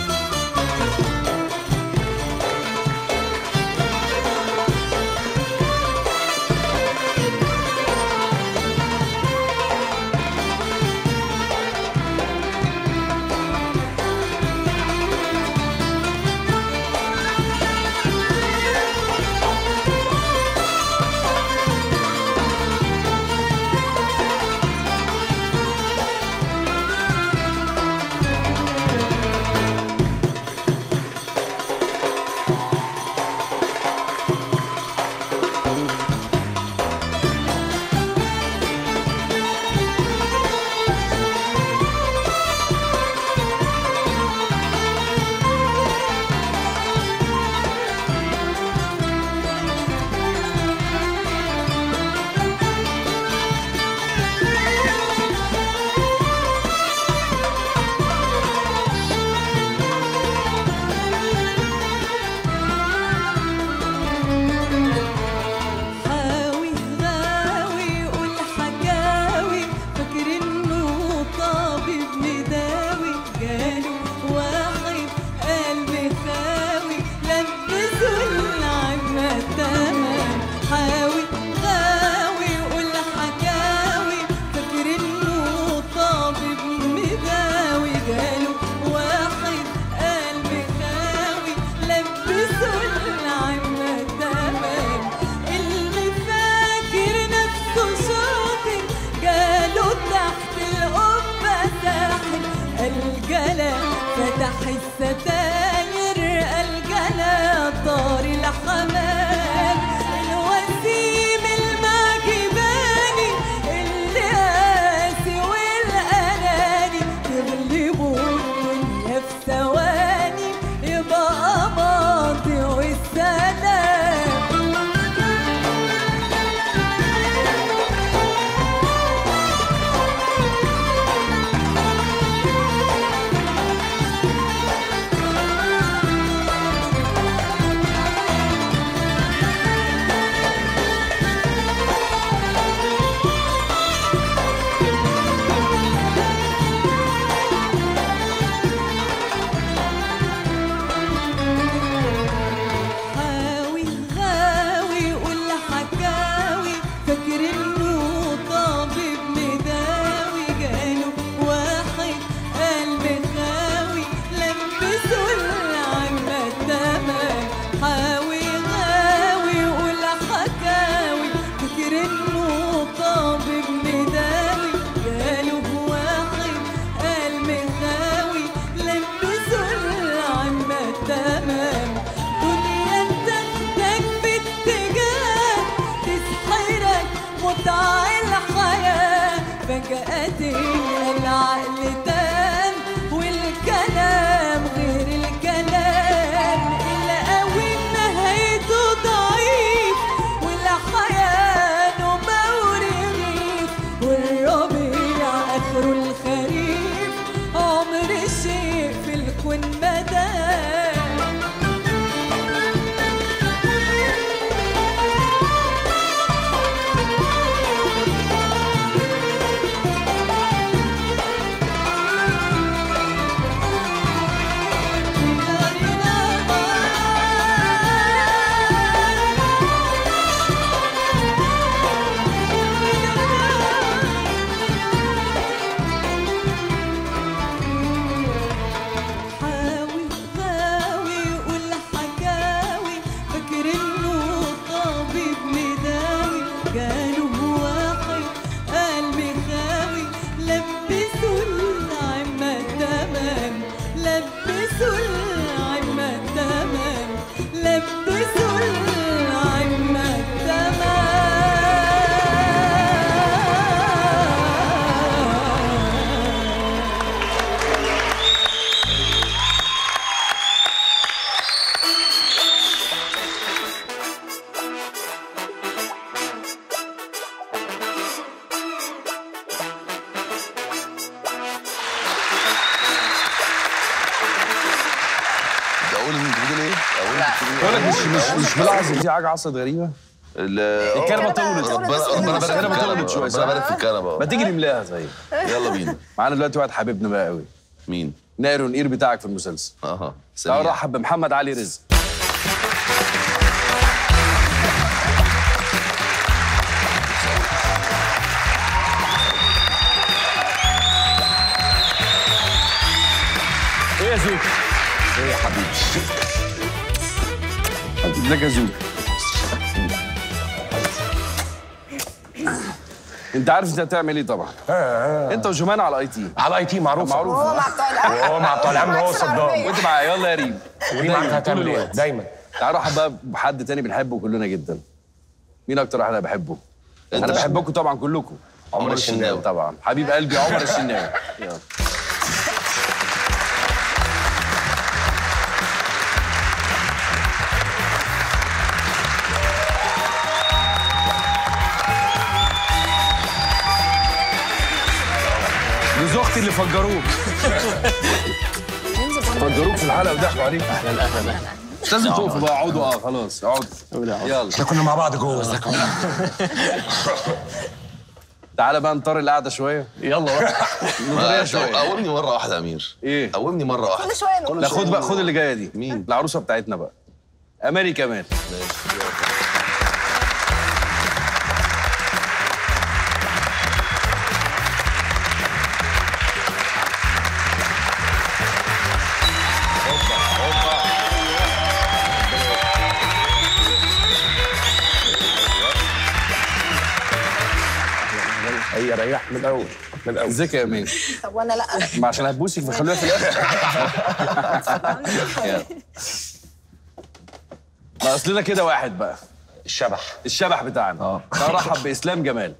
حاوي غاوي قول حكاوي فاكر انه طبيب مداوي جاله واحد قلب خاوي لبسه العمى تمام حاوي غاوي قول حكاوي فاكر انه طبيب مداوي جاله واحد قلب خاوي لبسه العمى تمام اللي فاكر نفسه شاطر جاله تحت القبة ساحل الجلا فتح الستاير الجلا طار الحمام الوسيم المعجباني اللي قاسي والأناني تغلبه الدنيا في ثواني يبقى ماضي والسلام تمام لبسوا العمة تمام لبسوا العمة تمام اقول انت بتقول ايه؟ اقول انت بتقول بقول لك ايه؟ مش مش مش ملاحظ ان في حاجه حصلت غريبه ال- الكلمه الكلمة طولت ربنا ربنا بارك في الكلمه الكنبه طولت شويه ربنا صح؟ بارك في الكنبه ما أهو. تيجي نملاها طيب يلا بينا معانا دلوقتي واحد حبيبنا بقى قوي مين؟ نائر ونقير بتاعك في المسلسل اها تعالوا سريع نرحب بمحمد علي رزق ايه يا زوك؟ ايه يا حبيبي ازيك يا زوك؟ انت عارف انت هتعمل ايه طبعا انت وجمان على اي تي على اي تي معروف معروف هو مع بتوع الامن وهو مع بتوع الامن هو صدام وانت مع يلا يا ريم ودي معاك دايماً، طول هتعمل ايه الوقت. دايما تعالوا نرحب بقى بحد تاني بنحبه كلنا جدا مين اكتر واحد انا بحبه انت انا بحبكم طبعا كلكم عمر الشناوي طبعا حبيب قلبي عمر الشناوي يلا جوز اختي اللي فجروك فجروك في الحلقه وضحكوا عليك اهلا اهلا مش لازم تقفوا بقى اقعدوا اه خلاص اقعدوا يلا احنا كنا مع بعض جوه ازيك تعالى بقى نطر القعده شويه يلا بقى نطريها شويه قومني مره واحده يا امير ايه قومني مره واحده كل شويه نقول لا خد بقى خد اللي جايه دي مين؟ العروسه بتاعتنا بقى اماني كمان هي ريح من الاول من الاول ازيك يا امين طب وانا لا ما عشان هتبوسك فخلوها في الاخر يلا. ناقص لنا كده واحد بقى الشبح الشبح بتاعنا اه نرحب باسلام جمال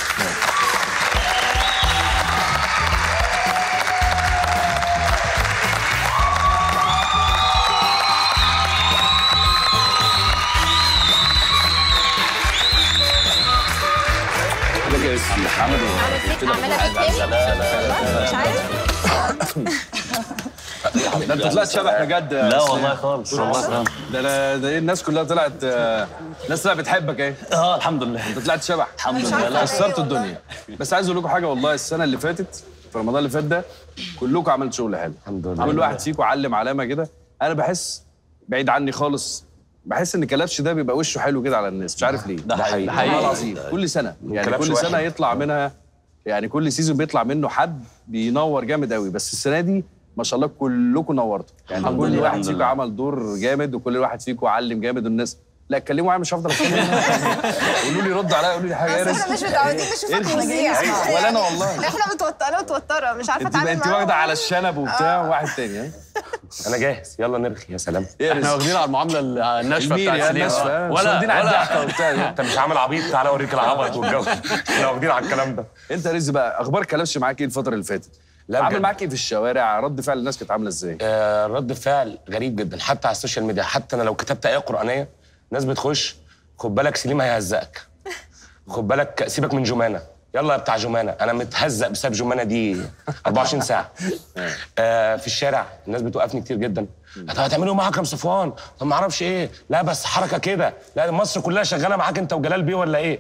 ازيك يا اسلام عامل ايه؟ اعملها بيك تاني مش عارف ده انت طلعت شبح بجد يا لا إسلام. والله خالص والله خالص ده انا ده إيه الناس كلها طلعت آه، الناس طلعت بتحبك ايه اه الحمد لله انت طلعت شبح الحمد لله لا كسرت الدنيا بس عايز اقول لكم حاجه والله السنه اللي فاتت في رمضان اللي فات ده كلكم عملتوا شغل حلو الحمد لله. كل واحد فيكم علم علامه كده انا بحس بعيد عني خالص بحس ان كلبش ده بيبقى وشه حلو كده على الناس مش عارف ليه ده حقيقي. والله العظيم كل سنه يعني كلبش كل سنه واحد. يطلع منها يعني كل سيزون بيطلع منه حد بينور جامد قوي بس السنه دي ما شاء الله كلكم نورتوا يعني الحمد كل لله، واحد الحمد فيكم لله. عمل دور جامد وكل واحد فيكم علم جامد والناس لا اتكلموا معايا مش هفضل اتكلم قولوا لي رد عليا قولوا لي حاجه يا بس احنا رزق مش متعودين نشوفك مذيع ولا انا والله احنا متوتره متوتره مش عارفه انت اتعامل انت معاهم. واخده على الشنب وبتاع واحد تاني ها انا جاهز يلا نرغي يا سلام ايه يا احنا رزق؟ واخدين على المعامله الناشفه الميري بتاعت يا سليم الناشفة، مش ولا واخدين على ولا الضحكه وبتاع ده. انت مش عامل عبيط تعالى اوريك العبط والجو احنا واخدين على الكلام ده انت يا رزق بقى اخبار كلبش معاك ايه الفتره اللي فاتت؟ لا عامل بجد. معاك ايه في الشوارع؟ رد فعل الناس كانت عامله ازاي؟ آه، رد فعل غريب جدا حتى على السوشيال ميديا حتى انا لو كتبت ايه قرانيه ناس بتخش خد بالك سليم هيهزقك خد بالك سيبك من جمانه يلا يا بتاع جمانه انا متهزق بسبب جمانه دي 24 ساعه آه في الشارع الناس بتوقفني كتير جدا طب هتعملوا إيه مع اكرم صفوان طب ما اعرفش ايه لا بس حركه كده لا مصر كلها شغاله معاك انت وجلال بيه ولا ايه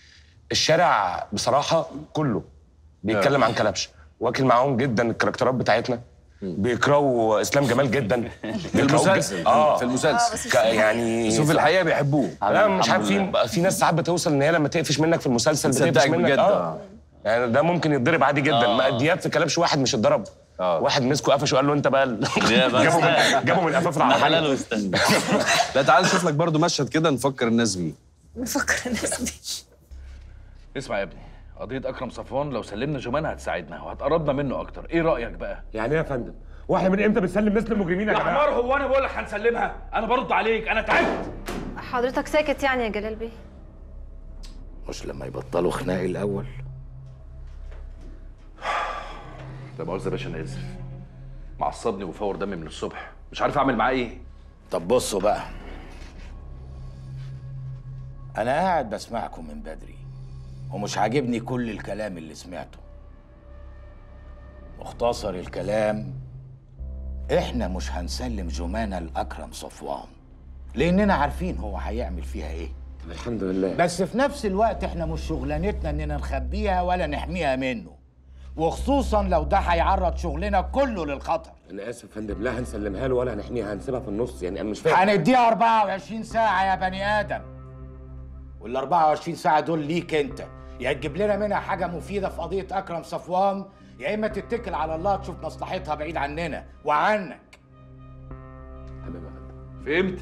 الشارع بصراحه كله بيتكلم عن كلبش واكل معاهم جدا الكاركترات بتاعتنا بيكرهوا اسلام جمال جدا في المسلسل اه في المسلسل ك- يعني بس هو في الحقيقه بيحبوه لا مش عارف الحمد في في ناس ساعات بتوصل ان هي لما تقفش منك في المسلسل تصدقك بتقفش منك بجد، اه آه. يعني ده ممكن يتضرب عادي جدا آه. ما دياب في كلبش واحد مش اتضرب آه. واحد مسكه قفش وقال له انت بقى ال- يا بس. جابه من جابه من قفاف ده حلال العربيه ويستنى لا تعال نشوف لك برضو مشهد كده نفكر الناس بيه نفكر الناس دي اسمع يا ابني قضية أكرم صفوان لو سلمنا جمان هتساعدنا وهتقربنا منه أكتر، إيه رأيك بقى؟ يعني ايه يا فندم واحنا من امتى بنسلم ناس للمجرمين يا يا جماعه حمار هو انا بقول لك هنسلمها انا برد عليك انا تعبت حضرتك ساكت يعني يا جلال بيه مش لما يبطلوا خناق الاول لا مؤاخذه يا باشا انا اسف معصبني وفور دمي من الصبح مش عارف اعمل معاه ايه طب بصوا بقى انا قاعد بسمعكم من بدري ومش عاجبني كل الكلام اللي سمعته مختصر الكلام احنا مش هنسلم جمانة لاكرم صفوان لاننا عارفين هو هيعمل فيها ايه الحمد لله بس في نفس الوقت احنا مش شغلانتنا اننا نخبيها ولا نحميها منه وخصوصا لو ده هيعرض شغلنا كله للخطر انا اسف يا فندم لا هنسلمها له ولا هنحميها هنسيبها في النص يعني انا مش فاهم هنديها 24 ساعة يا بني آدم وال 24 ساعة دول ليك أنت يا تجيب لنا منها حاجة مفيدة في قضية أكرم صفوان يا إما تتكل على الله تشوف مصلحتها بعيد عننا وعنك فهمت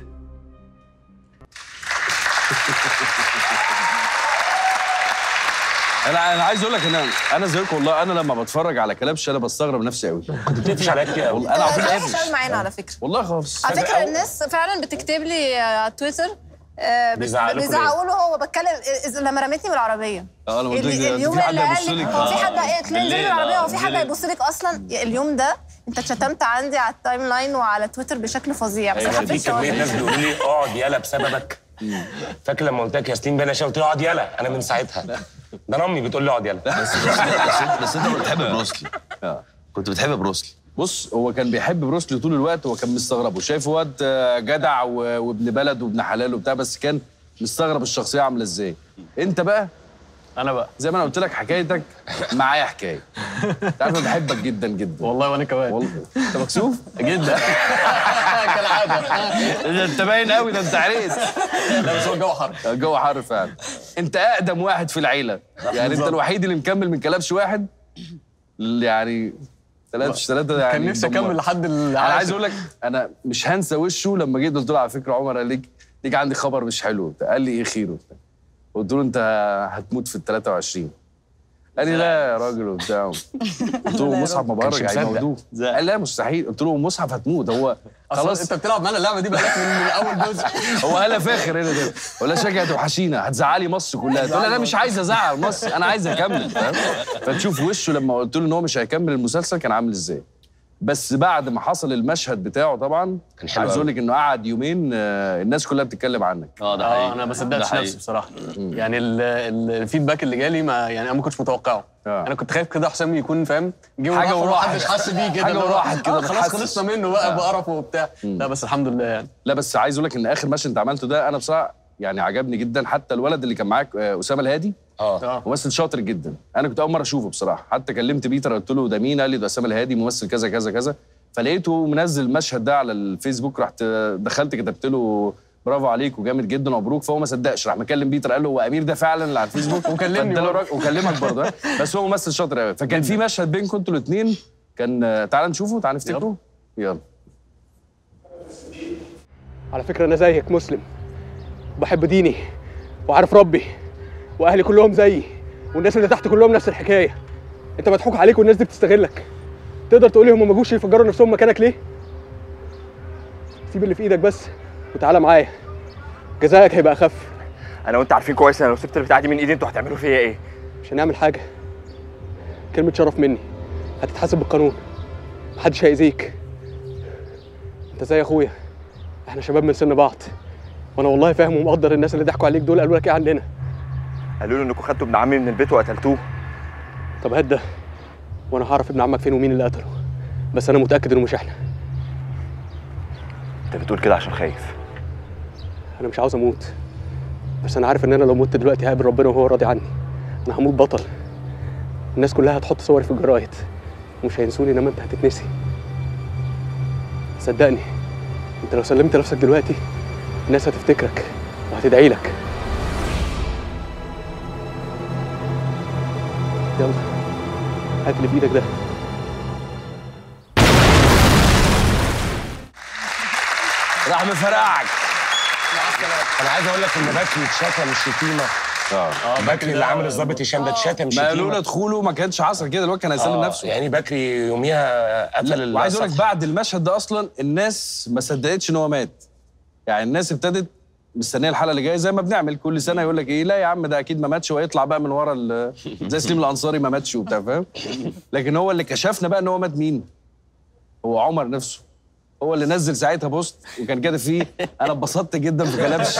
انا انا عايز اقول لك ان انا انا زيك والله انا لما بتفرج على كلبش انا بستغرب نفسي قوي كنت بتقفش عليا كتير قوي والله انا عارف ده قافش شغال معانا على فكره والله خالص على فكره الناس فعلا بتكتب لي على تويتر آه، بت- بيزعقوا لكم بيزعقوا له هو بتكلم إذا لما رمتني من العربيه اه انا قلت لك ال- اليوم في حد اللي قال هيبص لي لك هو في حد قالت لي انزلي بالليل، من العربيه هو في آه، حد بالليل. هيبص لك اصلا اليوم ده انت اتشتمت عندي على التايم لاين وعلى تويتر بشكل فظيع بس أيوة، حبيت في كميه ناس بيقولوا لي اقعد يالا بسببك فاكر لما قلت لك يا سليم باشا قلت له اقعد يالا انا من ساعتها ده انا امي بتقول لي اقعد يالا بس بس انت بس انت بتحب بروسلي كنت بتحب بروسلي بص هو كان بيحب بروسلي طول الوقت هو كان مستغربه شايفه واد آه، جدع و- وابن بلد وابن حلال وبتاع بس كان مستغرب الشخصيه عامله ازاي انت بقى انا بقى زي ما انا قلت لك حكايتك معايا حكايه انت عارف انا بحبك جدا جدا والله وانا كمان والله انت مكسوف جدا كالعاده ده انت باين قوي ده انت عريت لا بس هو الجو حر الجو حر فعلا انت اقدم واحد في العيله يعني انت بالظبط. الوحيد اللي مكمل من كلبش واحد يعني ثلاثة مش ثلاثة يعني كان نفسي دمار. اكمل لحد انا العاشر. عايز اقول لك انا مش هنسى وشه لما جيت قلت له على فكره عمر قال لك ليك عندي خبر مش حلو وبتاع. قال لي ايه خير وبتاع قلت له انت هتموت في ال 23 قال لي لا يا راجل وبتاع قلت له مصعب ما كانش بهرج مصدق. هيموتوه قال لا مستحيل قلت له مصعب هتموت هو خلاص خلاص انت بتلعب معانا اللعبه دي بقالك من من اول جزء هو هلا فاخر هنا كده ولا شجع توحشينا هتزعلي مصر كلها تقول لي انا مش عايز ازعل مصر انا عايز اكمل فاهم فتشوف وشه لما قلت له ان هو مش هيكمل المسلسل كان عامل ازاي بس بعد ما حصل المشهد بتاعه طبعا كان حلو عايز أوي. اقول لك انه قعد يومين آه، الناس كلها بتتكلم عنك اه ده حقيقي انا ما صدقتش نفسي بصراحه يعني ال- ال- الفيدباك اللي جالي ما يعني انا ما كنتش متوقعه انا كنت خايف كده حسام يكون فاهم جه حاجة وراح وراحت. محدش حس بيه كده حاجة اللي هو وراحت كده آه خلاص بتحسس. خلصنا منه بقى آه. بقرفه وبتاع لا بس الحمد لله يعني لا بس عايز اقول لك ان اخر مشهد انت عملته ده انا بصراحه يعني عجبني جدا حتى الولد اللي كان معاك آه، اسامه الهادي اه ممثل شاطر جدا انا كنت اول مره اشوفه بصراحه حتى كلمت بيتر قلت له ده مين قال لي ده اسامه الهادي ممثل كذا كذا كذا فلقيته منزل المشهد ده على الفيسبوك رحت دخلت كتبت له برافو عليك وجامد جدا ومبروك فهو ما صدقش راح مكلم بيتر قال له هو امير ده فعلا اللي على الفيسبوك وكلمني فاداله برضه. راجل- وكلمك برضه ها؟ بس هو ممثل شاطر قوي فكان في مشهد بينكم انتوا الاثنين كان آه، تعال نشوفه تعال نفتكره يلا على فكرة أنا زيك مسلم وبحب ديني وعارف ربي وأهلي كلهم زيي والناس اللي تحت كلهم نفس الحكاية أنت مضحوك عليك والناس دي بتستغلك تقدر تقولي هم ما جوش يفجروا نفسهم مكانك ليه؟ سيب اللي في إيدك بس وتعالى معايا جزائك هيبقى أخف انا وانت عارفين كويس انا لو سبت البتاعه دي من ايدي انتوا هتعملوا فيا ايه مش هنعمل حاجة كلمة شرف مني هتتحاسب بالقانون محدش هيأذيك أنت زي أخويا احنا شباب من سن بعض وانا والله فاهم ومقدر الناس اللي ضحكوا عليك دول قالوا لك ايه عننا قالوا لي انكم خدتوا ابن عمي من البيت وقتلتوه طب هات ده وانا هعرف ابن عمك فين ومين اللي قتله بس انا متاكد انه مش احنا انت بتقول كده عشان خايف انا مش عاوز اموت بس انا عارف ان انا لو مت دلوقتي هقابل ربنا وهو راضي عني انا هموت بطل الناس كلها هتحط صوري في الجرايد ومش هينسوني انما انت هتتنسي صدقني انت لو سلمت نفسك دلوقتي الناس هتفتكرك وهتدعي لك يلا هات اللي في ايدك ده راح مفرقعك انا عايز اقول لك ان باكي اتشتم الشتيمه اه بكري اللي عامل الظابط هشام ده اتشتم ما شتيمة. لولا دخوله ما كانش حصل كده الواد كان هيسلم آه، نفسه يعني بكري يوميها قفل لا، وعايز اقول لك الصفحة. بعد المشهد ده اصلا الناس ما صدقتش ان هو مات يعني الناس ابتدت مستنيه الحلقه اللي جايه زي ما بنعمل كل سنه يقول لك ايه لا يا عم ده اكيد ما ماتش وهيطلع بقى من ورا ال- زي سليم الانصاري ما ماتش وبتاع فاهم لكن هو اللي كشفنا بقى ان هو مات مين هو عمر نفسه هو اللي نزل ساعتها بوست وكان كاتب فيه انا اتبسطت جدا في كلبش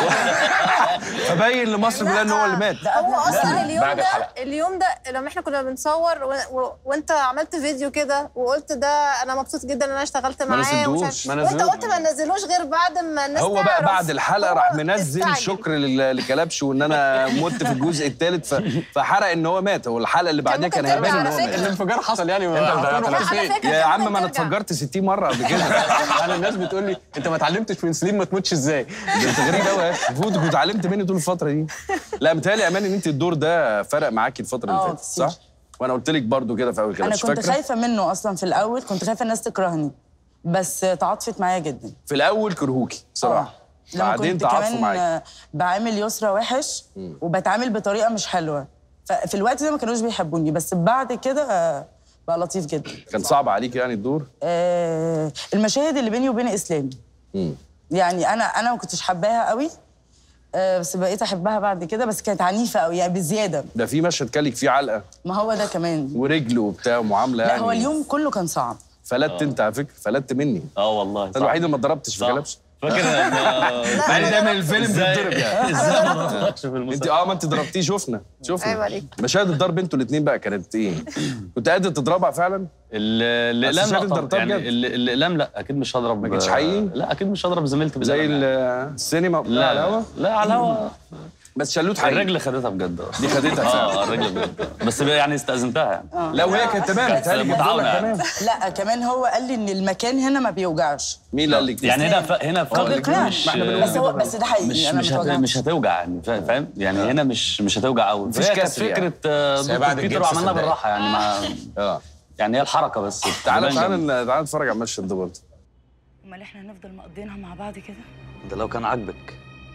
فبين لمصر كلها ان هو اللي مات هو اصلا اليوم بعد ده الحلقة. اليوم ده لما احنا كنا بنصور و... و... وانت عملت فيديو كده وقلت ده انا مبسوط جدا ان انا اشتغلت ما معاه ومش نزلتوش. عارف- ما وانت نزلوش. قلت ما ننزلوش غير بعد ما الناس هو بقى تعرف. بعد الحلقه راح هو منزل استعجل. شكر لل- لكلبش وان انا مت في الجزء الثالث ف... فحرق ان هو مات هو الحلقه اللي بعدها كان هيبان ان هو مات الانفجار حصل يعني انت اللي على طول ضيعت رحت نفسك. فين؟ يا عم ما انا اتفجرت 60 مره قبل كده انا الناس بتقول لي انت ما اتعلمتش من سليم ما تموتش ازاي ده انت غريب قوي يا اخي المفروض كنت اتعلمت مني طول الفتره دي لا متهيألي يا امان ان انت الدور ده فرق معاكي الفتره اللي اه، فاتت صح؟ وانا قلت لك برضو كده في اول كلام انا مش كنت فاكرة؟ خايفه منه اصلا في الاول كنت خايفه الناس تكرهني بس تعاطفت معايا جدا في الاول كرهوكي صراحه لما بعدين كنت تعاطفوا كمان معاكي آه، بعامل يسرى وحش وبتعامل بطريقه مش حلوه ففي الوقت ده ما كانوش بيحبوني بس بعد كده آه، بقى لطيف جدا كان صعب عليك يعني الدور؟ آه، المشاهد اللي بيني وبين اسلام مم. يعني انا انا ما كنتش حباها قوي آه، بس بقيت احبها بعد كده بس كانت عنيفه قوي يعني بزياده ده في مشهد كلك فيه علقه ما هو ده كمان ورجل وبتاع ومعامله لا يعني هو اليوم كله كان صعب فلت انت على فكره فلت مني اه والله انت الوحيد اللي ما ضربتش في كلبش فاكر لما- مع ان دايما الفيلم ازاي- بيتضرب يعني ازاي ما ضربتكش في انت المسلسل اه ما انت ضربتيه شفنا عيب شفنا عليك. مشاهد الضرب انتوا الاثنين بقى كانت ايه؟ كنت قادر تضربها فعلا؟ الاقلام بس لا شكلك طبعا ضربتها يعني بجد. ال- الاقلام لا اكيد مش هضرب ما كانتش حقيقي؟ لا اكيد مش هضرب زميلتي زي بالقلم يعني. ال- السينما لا على الهوا؟ لا على الهوا بس شلوت حقيقي الرجل خدتها بجد دي خدتها اه فعلا. الرجل بجد بس يعني استاذنتها يعني لا وهي كانت تمام كانت بتهيألي كانت متعاونة بتقول لك يعني. تمام لا كمان هو قال لي ان المكان هنا ما بيوجعش مين اللي قال لك يعني هنا ف... هنا هو فرق بيقنعش مش بس هو بس ده حقيقي مش انا مش, ما هت... اتوجعتش. مش هتوجع يعني فا- فاهم يعني هنا مش مش هتوجع قوي مفيش فهي كانت كسر يعني. فكره آه، بس هي دكتور بعد بيتر الجبس وعملناها صدقني. بالراحه يعني ما اه يعني هي الحركه بس تعالى تبان تعالى جامد. تعالى نتفرج على المشهد ده برضه امال احنا هنفضل مقضينها مع بعض كده ده لو كان عاجبك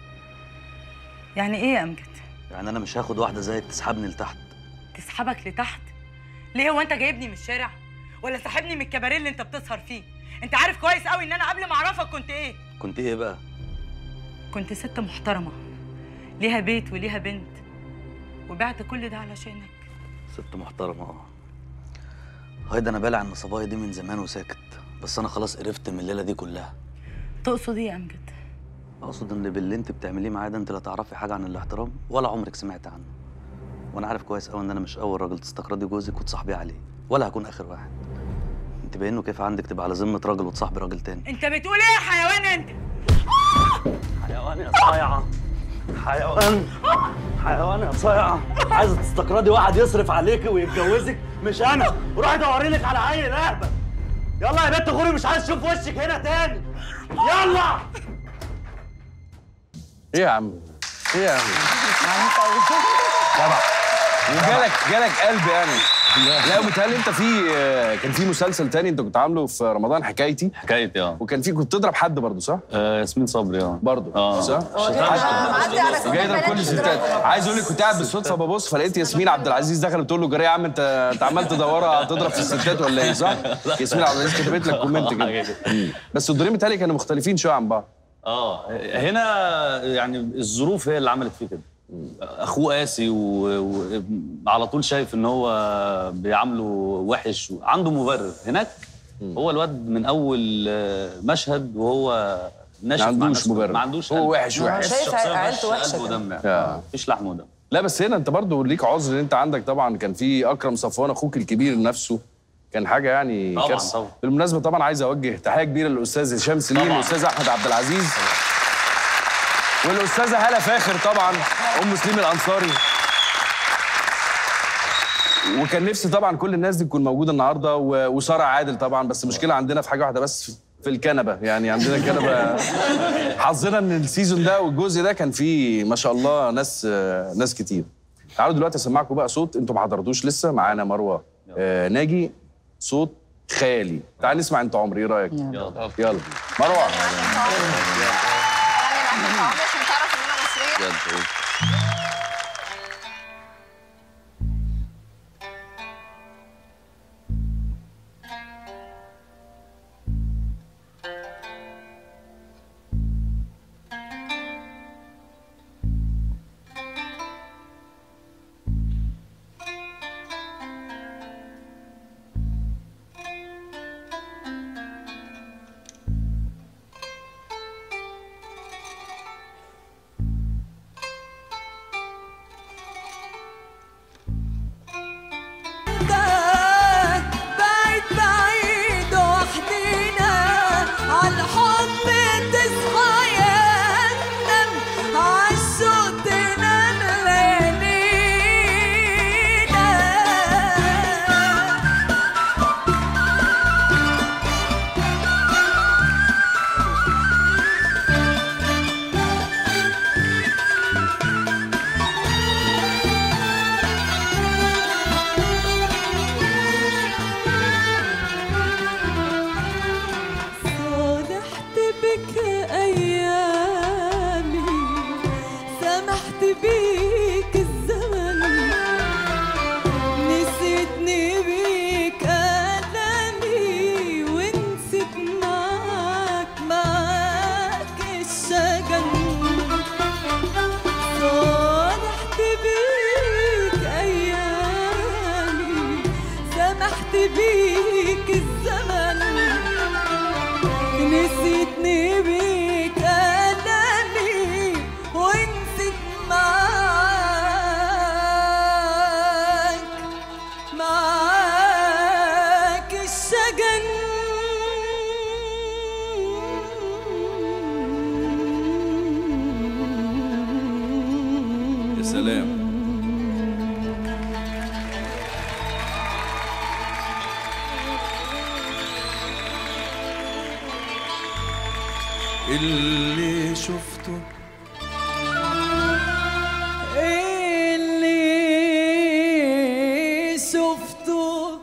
يعني ايه يا امجد يعني انا مش هاخد واحده زيك تسحبني لتحت تسحبك لتحت ليه هو انت جايبني من الشارع ولا ساحبني من الكباريه اللي انت بتسهر فيه انت عارف كويس قوي ان انا قبل ما اعرفك كنت ايه كنت ايه بقى كنت ست محترمه ليها بيت وليها بنت وبعت كل ده علشانك ست محترمه اه هايدا انا بالع ان صبايا دي من زمان وساكت بس انا خلاص قرفت من الليله دي كلها تقصد ايه يا امجد اقصد ان باللي انت بتعمليه معايا ده انت لا تعرفي حاجه عن الاحترام ولا عمرك سمعت عنه وانا عارف كويس قوي ان انا مش اول راجل تستقرضي جوزك وتصاحبيه عليه ولا هكون اخر واحد انت باينه كيف عندك تبقى على ذمه راجل وتصاحبي راجل تاني انت بتقول ايه يا حيوان انت حيوان يا صايعه حيوان حيوان يا صايعه عايزه تستقرضي واحد يصرف عليكي ويتجوزك مش انا روحي دوري لك على عيل اهبل يلا يا بنت غوري مش عايز اشوف وشك هنا تاني يلا ايه يا عم؟ ايه يا عم؟ طبعا وجالك جالك قلب يعني لا ومتهيألي انت في كان في مسلسل تاني انت كنت عامله في رمضان حكايتي حكايتي اه وكان في كنت تضرب حد برضه صح؟ آه ياسمين صبري اه برضه اه صح؟ معدي على كل جاي ده البنات كل الستات عايز اقول لك كنت قاعد بالصدفه ببص فلقيت ياسمين عبد العزيز دخلت بتقول له جري يا عم انت انت عمال تدورها تضرب في الستات ولا ايه صح؟ ياسمين عبد العزيز كتبت لك كومنت كده مم. بس الدورين متهيألي كانوا مختلفين شويه عن بعض اه هنا يعني الظروف هي اللي عملت فيه كده اخوه قاسي وعلى طول شايف ان هو بيعامله وحش عنده مبرر هناك هو الواد من اول آه، مشهد وهو ناشف ما مع عندوش ناس- مبرر. ما عندوش هو قلب. وحش هو وحش. شايف شخصية عيلته وحشة، وحشه قلب كده. ودم يعني آه. مفيش لحم ودم لا بس هنا انت برضه ليك عذر ان انت عندك طبعا كان في اكرم صفوان اخوك الكبير نفسه كان حاجه يعني طبعاً، كارثة. طبعاً. بالمناسبه طبعا عايز اوجه تحيه كبيره للاستاذ هشام سليم طبعاً. والاستاذ احمد عبد العزيز والاستاذه هاله فاخر طبعا ام سليم الانصاري وكان نفسي طبعا كل الناس دي تكون موجوده النهارده و- وساره عادل طبعا بس المشكله عندنا في حاجه واحده بس في الكنبه يعني عندنا كنبه حظنا ان السيزون ده والجزء ده كان فيه ما شاء الله ناس ناس كتير تعالوا دلوقتي اسمعكم بقى صوت انتوا ما حضرتوش لسه معانا مروه آه ناجي صوت خيالي تعال نسمع انت عمري ايه رايك يلا يلا مروه عشان تعرف ان انا مصريه نسيتني بيك ألمي ونسيت معاك معاك الشجن يا سلام اللي شفته اللي شفته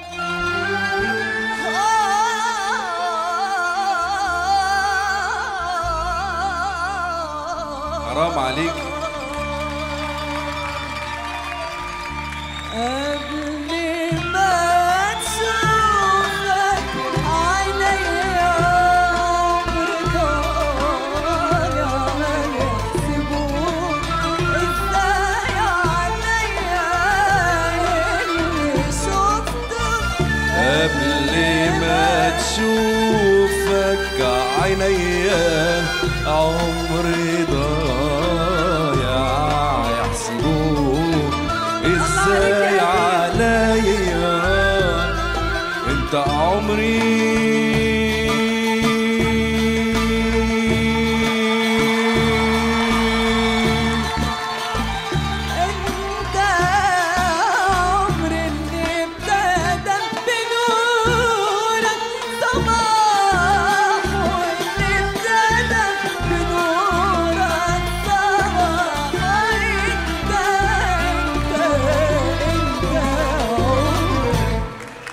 حرام عليك قبل ما تشوفك عينيا عمرك ضايع ما يحسبوك ازاي عليا اللي شفته قبل ما تشوفك عينيا عمري ضايع يحسبوك ازاي عليا انت عمري انت عمر اللي ابتدى بنورك صباح واللي ابتدى بنورك صباح انت انت انت عمري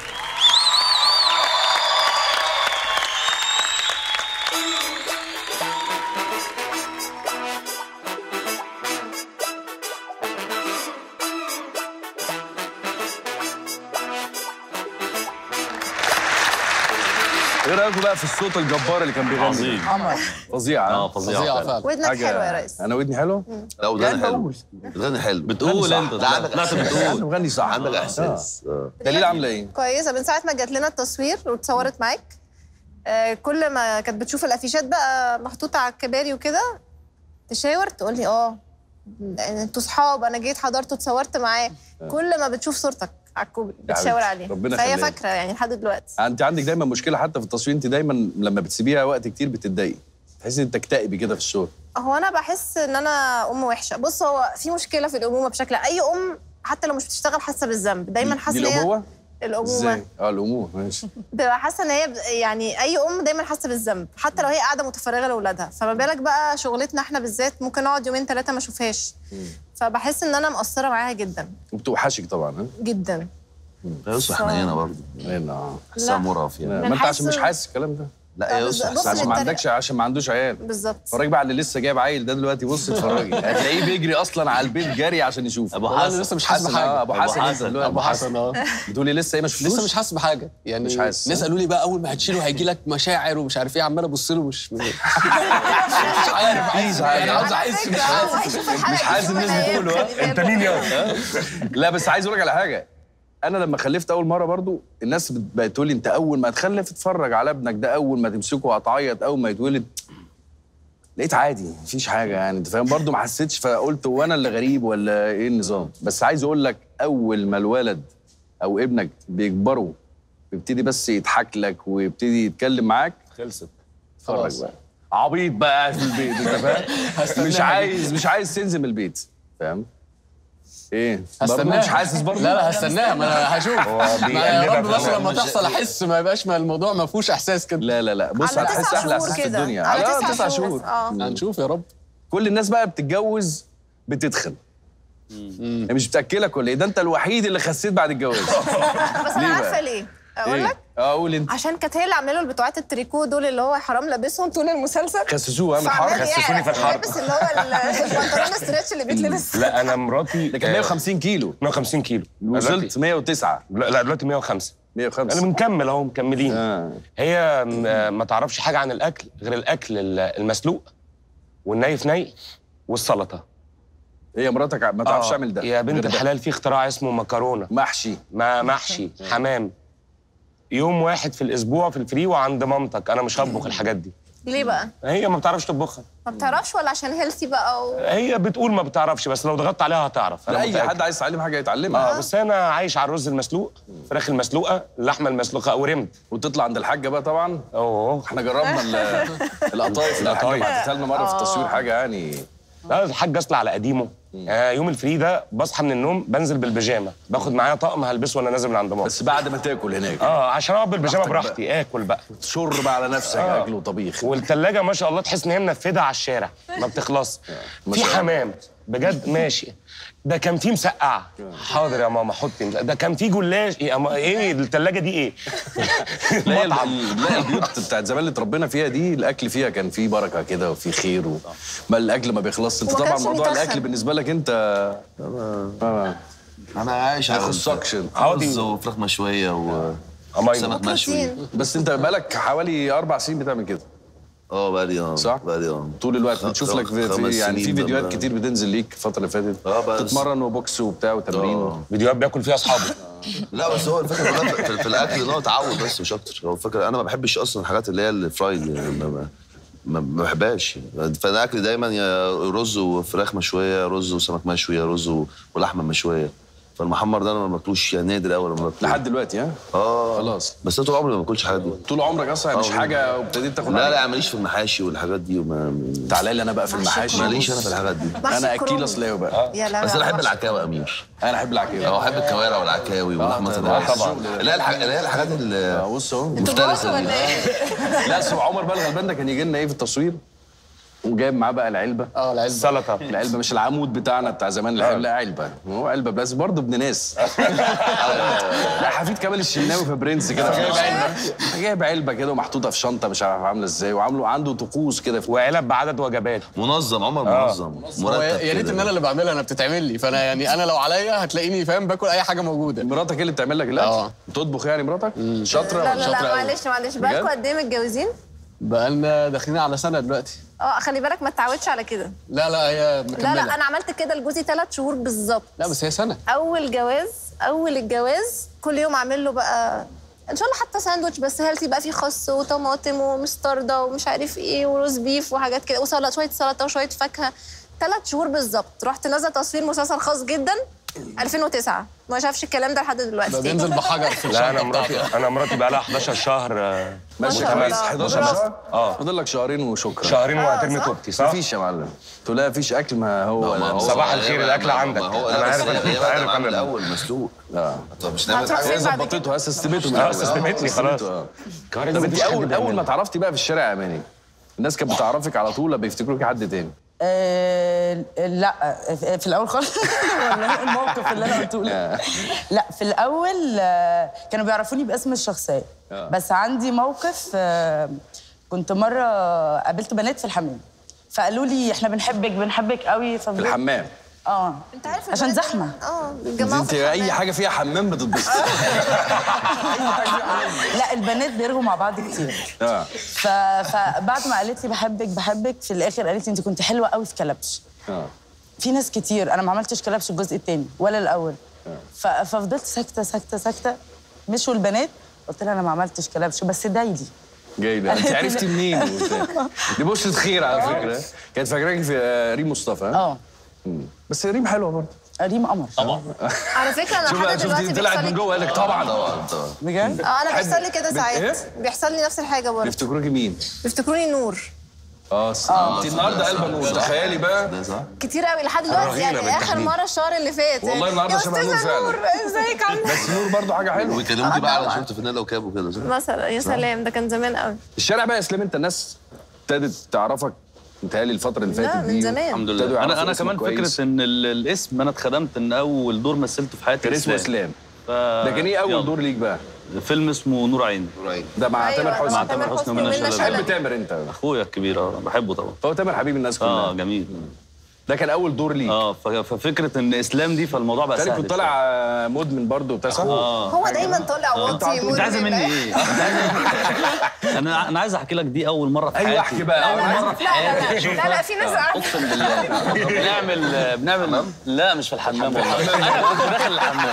ايه رايكم بقى في الصوت الجبار اللي كان بيغني عظيم. قمر. فظيعه اه فظيعه فعلا ودنك حاجة- حلوه يا ريس انا ودني حلو لا وداني حلو وداني حلو بتقول انت لا عندك لا احساس بتقول مغني صح عندك احساس آه. دليل عامله ايه؟ كويسه من ساعه ما جات لنا التصوير واتصورت معاك آه، كل ما كانت بتشوف الافيشات بقى محطوطه على الكباري وكده تشاور تقول لي اه انتوا صحاب انا جيت حضرت واتصورت معاه كل ما بتشوف صورتك على الكوبري يا بتشاور حبيبتي، عليه ربنا فهي يخليها. فاكره يعني لحد دلوقتي انت عندك دايما مشكله حتى في التصوير انت دايما لما بتسيبيها وقت كتير بتتضايقي تحسي انك تكتئبي كده في الشغل هو انا بحس ان انا ام وحشه بص هو في مشكله في الامومه بشكل اي ام حتى لو مش بتشتغل حاسه بالذنب دايما دي حاسه ان هي الامومه؟ الامومه ازاي؟ اه الامومه ماشي ببقى حاسه ان هي ب- يعني اي ام دايما حاسه بالذنب حتى لو هي قاعده متفرغه لاولادها فما بالك بقى شغلتنا احنا بالذات ممكن اقعد يومين ثلاثه ما اشوفهاش فبحس ان انا مقصره معاها جدا وبتوحشك طبعا ها؟ جدا يا يوسف احنا هنا برضه هنا اه حسها مرهف يعني ما انت عشان مش حاسس الكلام ده لا يا يوسف بص عشان ما للتريقة. عندكش عشان ما عندوش عيال بالظبط اتفرج بقى على اللي لسه جايب عيل ده دلوقتي بص اتفرجي هتلاقيه بيجري اصلا على البيت جري عشان يشوف ابو حسن. أنا لسه مش حاسس بحاجة. آه، ابو أبو حسن حسن. انت دلوقتي. أبو حسن، آه. بتقولي لسه ايه ما شفتوش لسه مش حاسس بحاجه يعني مش حاسس. ناس قالوا لي بقى اول ما هتشيله هيجي لك مشاعر ومش عارف ايه عمال ابص له مش مش عارف عايز يعني عاوز احس مش حاسس مش حاسس الناس بتقول ها انت مين يا لا بس عايز اقول لك على حاجه انا لما خلفت اول مره برضو الناس بت- بقت تقول لي انت اول ما تخلف اتفرج على ابنك ده اول ما تمسكه هتعيط اول ما يتولد لقيت عادي مفيش حاجه يعني انت فاهم برضو ما حسيتش فقلت هو انا اللي غريب ولا ايه النظام بس عايز اقول لك اول ما الولد او ابنك بيكبروا بيبتدي بس يضحك لك ويبتدي يتكلم معاك خلصت اتفرج خلاص. بقى عبيط بقى قاعد في البيت انت فاهم هستناها مش دي. عايز مش عايز تنزل من البيت فاهم ايه برضو هستناها مش حاسس برضو لا لا هستناها ما انا هشوف هو ما يا بيقلبك رب بس في لما مش- تحصل احس ما يبقاش ما الموضوع ما فيهوش احساس كده لا لا لا بص على هتحس تسع احلى شهور احساس في كده. الدنيا على آه، تسع تسع شهور. شهور آه. هنشوف يا رب كل الناس بقى بتتجوز بتتخن هي مش بتاكلك ولا ايه ده انت الوحيد اللي خسيت بعد الجواز بس انا ليه عارفه بقى؟ ليه اقول ايه لك اه قول انت عشان كانت هي اللي عامله له البتوعات التريكو دول اللي هو حرام لابسهم طول المسلسل خسسوه عامل فعمال حرب يعرق لابس اللي هو ال- البنطلون الاسترتش اللي بيتلبس لا انا مراتي ده كان 150 كيلو 150 كيلو وصلت 109 لا لا دلوقتي 105 105 انا بنكمل اهو مكملين آه. هي م- ما تعرفش حاجه عن الاكل غير الاكل ال- المسلوق والني في ني والسلطه هي مراتك ما تعرفش آه. تعمل ده يا بنت غير ده. الحلال في اختراع اسمه مكرونه محشي ما محشي حمام يوم واحد في الاسبوع في الفري وعند مامتك انا مش هطبخ الحاجات دي ليه بقى؟ هي ما بتعرفش تطبخها ما بتعرفش ولا عشان هيلثي بقى و... هي بتقول ما بتعرفش بس لو ضغطت عليها هتعرف لا اي متأكد. حد عايز يتعلم حاجه يتعلمها اه بس انا عايش على الرز المسلوق الفراخ المسلوقه اللحمه المسلوقه ورمت وتطلع عند الحاجه بقى طبعا اوه احنا جربنا ال- القطايف اللي الحاجه بعتتها لنا مره في التصوير حاجه يعني لا الحاج اصل على قديمه آه يوم الفري ده بصحى من النوم بنزل بالبيجامه باخد معايا طقم هلبسه وانا نازل من عند ماما بس بعد ما تاكل هناك اه عشان اقعد بالبيجامه براحتك براحتي اكل بقى شر بقى على نفسك آه. اكل وطبيخ والتلاجة ما شاء الله تحس ان هي منفذه على الشارع ما بتخلص ما في شاء الله. حمام بجد ماشي ده كان في مسقعه حاضر يا ماما حطي مسقعة. ده كان في جلاش ايه أما ايه التلاجة دي ايه لا هي ال- لا البيوت بتاعت زمان اللي اتربينا فيها دي الاكل فيها كان فيه بركه كده وفيه خير و... ما الاكل ما بيخلصش انت وما طبعا كانش موضوع بيتخن. الاكل بالنسبه لك انت آه. انا عايش ما على يخصكش رز وفراخ مشويه و سمك مشوي بس انت بقالك حوالي اربع سنين بتعمل كده اه بقالي اه صح؟ بقالي اه طول الوقت خ- بنشوف خ- لك في, خمس في يعني في سنين فيديوهات بقى. كتير بتنزل ليك الفتره اللي فاتت اه بس تتمرن وبوكس وبتاع وتمرين فيديوهات بياكل فيها اصحابه لا بس هو الفكره كلها في, في الاكل ان هو تعود بس مش اكتر هو الفكره انا ما بحبش اصلا الحاجات اللي هي الفرايد يعني ما, ما, ما ما بحبهاش فانا اكلي دايما يا رز وفراخ مشويه رز وسمك مشوي يا رز و- ولحمه مشويه فالمحمر ده انا ما باكلوش يعني نادر قوي لما باكله لحد دلوقتي ها؟ اه خلاص بس انا طول عمري ما باكلش الحاجات دي طول عمرك اصلا مش آه. حاجه وابتديت تاخد لا عليها؟ لا ماليش في المحاشي والحاجات دي وما تعالى لي انا بقى في المحاشي ماليش انا في الحاجات دي انا اكيل اصلاوي بقى يا لا بس لا، انا احب محشي. العكاوي يا امير انا احب العكاوي اه احب الكوارع والعكاوي ولحمه الراس طبعا. لا الح- اللي هي الحاجات ال- بص اهو المفترسه دي لا بس هو عمر بقى الغلبان ده كان يجي لنا ايه في التصوير وجايب معاه بقى العلبه اه العلبه سلطه العلبه مش العمود بتاعنا بتاع زمان العلبه لا علبه هو علبه بس برضه ابن ناس لا حفيد كمال الشناوي في برنس كده جايب علبه جايب علبه كده ومحطوطه في شنطه مش عارف عامله ازاي وعامله عنده طقوس كده في وعلب بعدد وجبات منظم عمر آه. منظم هو مرتب يا ريت كده. ان انا اللي بعملها انا بتتعمل لي فانا يعني انا لو عليا هتلاقيني فاهم باكل اي حاجه موجوده مراتك هي اللي بتعمل لك الاكل اه بتطبخ يعني مراتك شاطره لا ولا لا شاطره لا قوي؟ معلش معلش بقالكوا قد ايه متجوزين؟ بقالنا داخلين على سنه دلوقتي اه خلي بالك ما تعودش على كده لا لا هي مكمله لا لا انا عملت كده لجوزي ثلاث شهور بالظبط لا بس هي سنه اول جواز اول الجواز كل يوم اعمل له بقى ان شاء الله حتى ساندوتش بس هيلثي بقى فيه خس وطماطم ومستردة ومش عارف ايه وروز بيف وحاجات كده وسلطه شويه سلطه وشويه فاكهه ثلاث شهور بالظبط رحت نازله تصوير مسلسل خاص جدا 2009 ما شافش الكلام ده لحد دلوقتي ده بينزل بحجر في لا انا الشنطه مراتي بتاعته انا مراتي بقى لها 11 شهر آه، ماشي شاء كويس الله. 11 برافو. شهر اه فاضل لك شهرين وشكرا شهرين آه، وهترمي صح؟ توبتي صح؟ مفيش يا معلم تقول لها مفيش اكل ما هو ما هو- صباح هي- الخير، ما- الأكل ما- عندك. ما هو أنا لا، عارف بس أنا- هي عارف بقى أنا. من الاول مسلوق اه طب مش نعمل هتروح حاجه فين هي بعد ظبطته سستمته من اه الأول. سستمتني خلاص اه كمان طب مفيش انت حد اول اول ما بيعملها. اتعرفتي بقى في الشارع يا اماني الناس كانت بتعرفك على طول ولا بيفتكروكي حد تاني آه لا في الاول خالص ولا الموقف اللي انا قلته لك لا في الاول آه، كانوا بيعرفوني باسم الشخصيه آه. بس عندي موقف آه، كنت مره قابلت بنات في الحمام فقالوا لي احنا بنحبك بنحبك قوي في ففضلت- الحمام اه انت عارف عشان البنات زحمه اه بيتجمعوا انت في اي الحمام. حاجه فيها حمام بتتبسط لا البنات بيرغوا مع بعض كتير اه ف... فبعد ما قالت لي بحبك بحبك في الاخر قالت لي انت كنت حلوه قوي في كلبش اه في ناس كتير انا ما عملتش كلبش الجزء الثاني ولا الاول ف... ففضلت ساكته ساكته ساكته مشوا البنات قلت لها انا ما عملتش كلبش بس دايلي جاي بقى انت عرفتي منين وبتاع؟ دي بشرة خير على فكره كانت فاكراكي في آه، ريم مصطفى ها؟ اه مم. بس ريم حلوه برضه ريم قمر طبعا على فكره انا شوف بقى لحد شفتي دلوقتي طلعت بيحصل من لي جوه قال لك طبعا طبعا طبعا بجد اه انا بيحصل لي كده بت- ساعات إيه؟ بيحصل لي نفس الحاجه برضه بيفتكروكي مين؟ بيفتكروني نور اه انت النهارده قلبه نور تخيلي بقى ده صح كتير قوي لحد دلوقتي رهينة يعني اخر بالتحديد. مره الشهر اللي فات والله النهارده يا شبه نور أستاذة فعلا. نور ازيك عامله بس نور برضه حاجه حلوه ويكلموكي بقى على شورت فانيلا وكاب وكده صح؟ مثلا يا سلام ده كان زمان قوي الشارع بقى يا اسلام انت الناس ابتدت تعرفك متهيألي الفترة اللي لا، فاتت من دي زمان. الحمد ابتدوا لله يعرفوا انا انا اسمك كمان كويس. فكره ان ال- الاسم انا اتخدمت ان اول دور مثلته في حياتي كان اسمه اسلام ف... ده كان ايه اول يلا. دور ليك بقى؟ فيلم اسمه نور عيني ده مع أيوة، تامر مع حسني مع تامر حسني ومنى شلبي بتحب تامر انت اخويا الكبير اه بحبه طبعا هو تامر حبيب الناس كلها اه جميل ده كان اول دور ليك اه ف- ففكره ان اسلام دي فالموضوع بقى تاني سهل كنت طالع آه، مدمن برضه وبتاع صح؟ اه هو دايما طالع واطي انت عايزه مني ايه؟ انا انا عايز احكي لك دي اول مره في حياتي أيوة، احكي بقى. اول مره في لا، لا، لا. حياتي لا، لا، في ناس عارفة. اقسم بالله بنعمل بنعمل لا مش في الحمام والله انا كنت داخل الحمام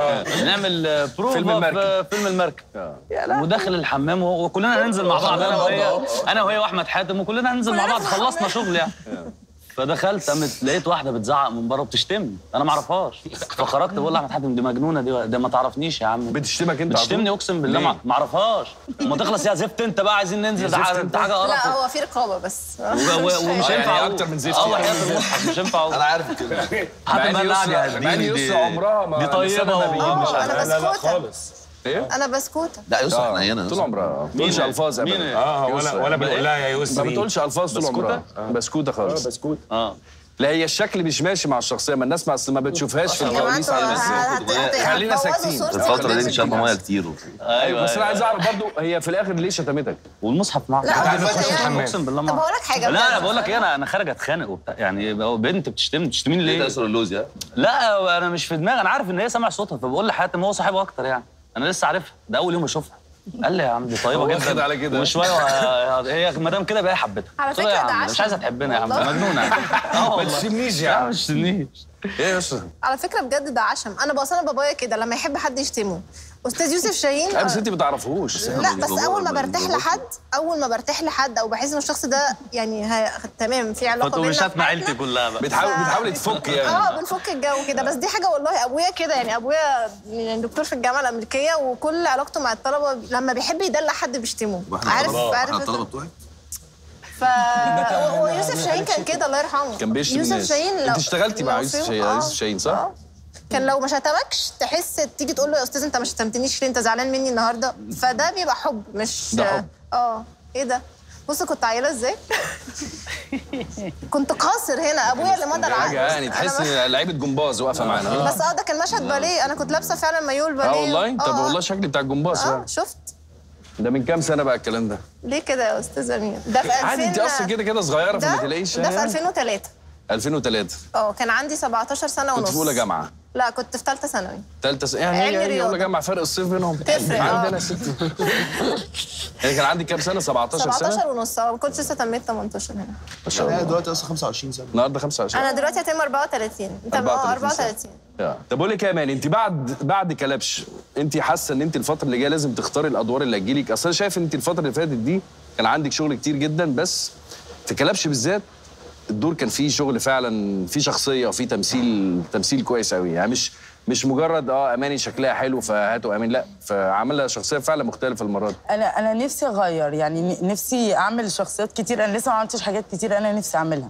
بنعمل بروفا فيلم المركب. في فيلم المركب وداخل الحمام وهو- وكلنا هننزل مع بعض انا وهي انا وهي واحمد حاتم وكلنا هننزل مع بعض خلصنا شغل يعني فدخلت قامت لقيت واحده بتزعق من بره وبتشتمني انا ما اعرفهاش فخرجت بقول لاحمد حاتم دي مجنونه دي ده ما تعرفنيش يا عم بتشتمك انت على بتشتمني طول؟ اقسم بالله ليه؟ ما- ما اعرفش ما تخلص يا زفت انت بقى عايزين ننزل ده زفت حاجه انت؟ ده حاجه قرف لا هو في رقابه بس و- و- ومش آه، هينفع يعني أقول. أكتر من زفت اه يعني. وحياة المصحف مش هينفع انا عارف كده حاتم مع إن قال لي يسرا- مع إن دي يسرا عمرها ما دي لسانها طيبه ما و- بيجيب اه مش انا بسكوته ايه؟ انا بسكوته لا يسرا آه، حنينه طول عمرها ما مين؟ بتقولش الفاظ مين؟ ابدا اه ولا يسرا. ولا بنقول لها يا ما يسري بتقولش الفاظ طول بسكوتة؟ عمرها آه. بسكوته خالص بسكوت اه لا هي الشكل مش ماشي مع الشخصيه ما الناس ما اصل ما بتشوفهاش في يا جماعه الكواليس انتوا عامله ازاي هت- هت- خلينا هتبوظوا ساكتين. صورتي الفتره دي ولا بتشرب إيه؟ ميه كتير ايوه بس انا عايز اعرف برضو هي في الاخر ليه شتمتك؟ والمصحف معاك لا، أنا هو بخش يعني- الحمام. اقسم بالله طب ما هقول لك حاجة لا بجد. انا بقول لك ايه انا انا خارج اتخانق وبتاع يعني بقى بنت بتشتمني بتشتميني ليه ليه؟ تاثر اللوز يا لا انا مش في دماغي انا عارف ان هي سامع صوتها فبقول لحاتم هو صاحبه اكتر يعني انا لسه عارفها ده اول يوم اشوفها قال لي يا عم دي طيبه هو جدا واخد على كده. وشويه وه- هي ما دام كده بقى هي حبتها على قلت له فكرة يا ده عم عشم. مش عايزه تحبنا يا عم والله. مجنونه اه ما والله تشتمنيش يا لا عم ما تشتمنيش ايه يا يسرا؟ على فكره بجد ده عشم انا بقى انا بابايا كده لما يحب حد يشتمه استاذ يوسف شاهين لا بس انت ما تعرفوهوش لا بس اول ما برتاح لحد اول ما برتاح لحد او بحس ان الشخص ده يعني ه... تمام في علاقه فتقوم بيننا شاتمه في عيلتي حياتنا. كلها بقى بتحاول بتحاول تفك يعني اه بنفك الجو كده بس دي حاجه والله ابويا كده يعني ابويا يعني دكتور في الجامعه الامريكيه وكل علاقته مع الطلبه لما بيحب يدلع حد بيشتمه عارف عارف الطلبه بتوعك ف و- ويوسف شاهين كان كده الله يرحمه كان بيشتم يوسف الناس شاهين لو انت اشتغلتي مع لو يوسف في- شاهين آه. يوسف شاهين صح؟ آه. كان لو ما شتمكش تحس تيجي تقول له يا استاذ انت ما شتمتنيش ليه انت زعلان مني النهارده فده بيبقى حب مش ده حب. اه ايه ده بص كنت عيله ازاي كنت قاصر هنا ابويا اللي مضى العقد حاجه يعني أنا تحس ما- ان لعيبه جمباز واقفه معانا بس اه ده كان مشهد باليه انا كنت لابسه فعلا مايو الباليه اه والله طب آه. والله شكلي بتاع الجمباز اه فعلا شفت ده من كام سنه بقى الكلام ده؟ ليه كده يا استاذ امير ده في 2000 عادي انت اصلا كده كده صغيره فما ده تلاقيش ده في 2003 2003 اه كان عندي 17 سنه ونص كنت في اولى جامعه لا كنت في ثالثه ثانوي ثالثه س... يعني علمي هي هي رياضة. اولى جامعه فرق الصيف بينهم تفرق، اه. عندنا ست يعني كان عندي كام سنه 17 سنه 17 ونص اه ما كنتش لسه تميت 18 هنا ما شاء يعني الله دلوقتي اصلا 25 سنه النهارده 25 انا دلوقتي هتم 34 انت اه 34 سنة. 34 آه. طب اقول لك يا مان انت بعد بعد كلبش انت حاسه ان انت الفتره اللي جايه لازم تختاري الادوار اللي هتجيلك اصل انا شايف ان انت الفتره اللي فاتت دي كان عندك شغل كتير جدا بس في كلبش بالذات الدور كان فيه شغل فعلا فيه شخصيه وفيه تمثيل تمثيل كويس قوي يعني مش مش مجرد اه اماني شكلها حلو فهاتوا اماني لا فعملها شخصيه فعلا مختلفه المره دي انا انا نفسي اغير يعني ن- نفسي اعمل شخصيات كتير انا لسه ما عملتش حاجات كتير انا نفسي اعملها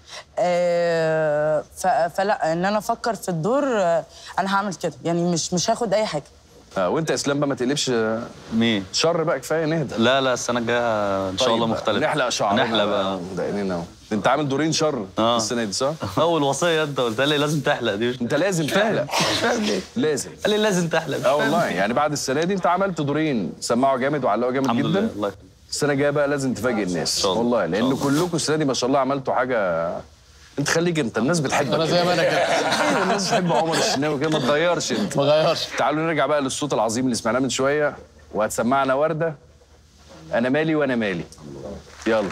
آه، ف- فلا ان انا افكر في الدور آه، انا هعمل كده يعني مش مش هاخد اي حاجه آه وانت يا اسلام بقى ما تقلبش مين؟ شر بقى كفايه نهدى لا لا السنه الجايه ان شاء الله طيب، مختلف نحلق شعرنا نحلق بقى مضايقين اهو انت عامل دورين شر آه. السنه دي صح؟ اول وصيه انت قلت لي لازم تحلق دي انت لازم تحلق مش فاهم ليه لازم قال لي لازم تحلق مش اه فاهم والله ليه. يعني بعد السنه دي انت عملت دورين سمعوا جامد وعلقوا جامد الحمد جدا لله الله يخليك. السنه الجايه بقى لازم تفاجئ الناس الله. والله إن لان كلكم السنه دي ما شاء الله عملتوا حاجه انت خليك انت الناس بتحبك أنا زي ما أنا كده. ايوه الناس بتحب عمر الشناوي كده ما تغيرش انت ما غيرش تعالوا نرجع بقى للصوت العظيم اللي سمعناه من شويه وهتسمعنا ورده انا مالي وانا مالي يلا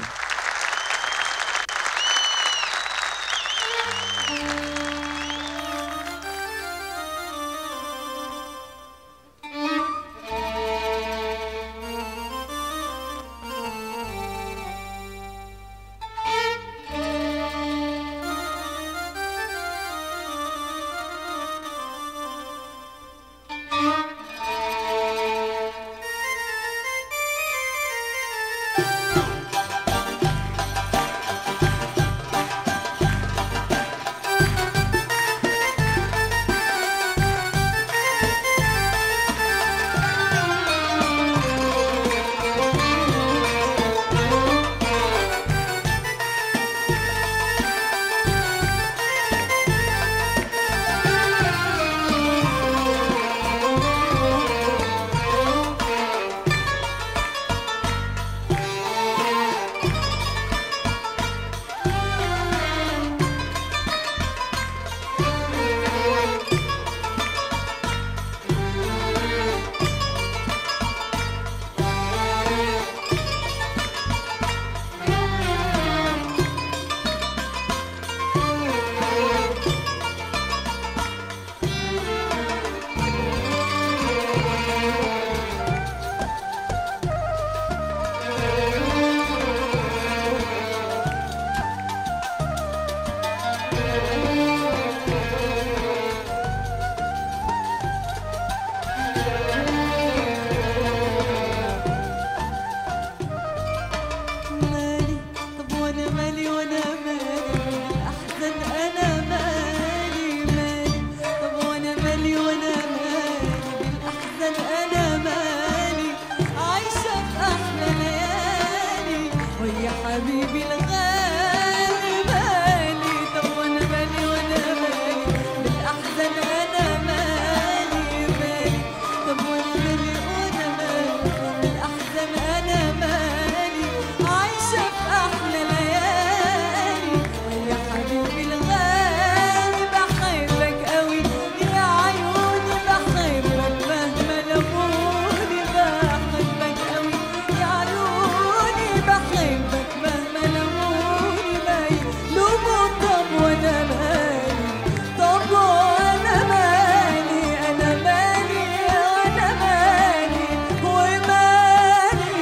Thank حبيبي الغالي مالي طب وانا مالي وانا مالي بالاحزان انا مالي مالي طب وانا مالي وانا مالي بالاحزان انا مالي عايشه في احلى ليالي يا حبيبي الغالي بحبك قوي يا عيوني بحبك مهما لموني بحبك قوي يا عيوني بحبك مهما لموني باين لوموا طب وانا مالي طب وانا مالي انا مالي انا مالي ومالي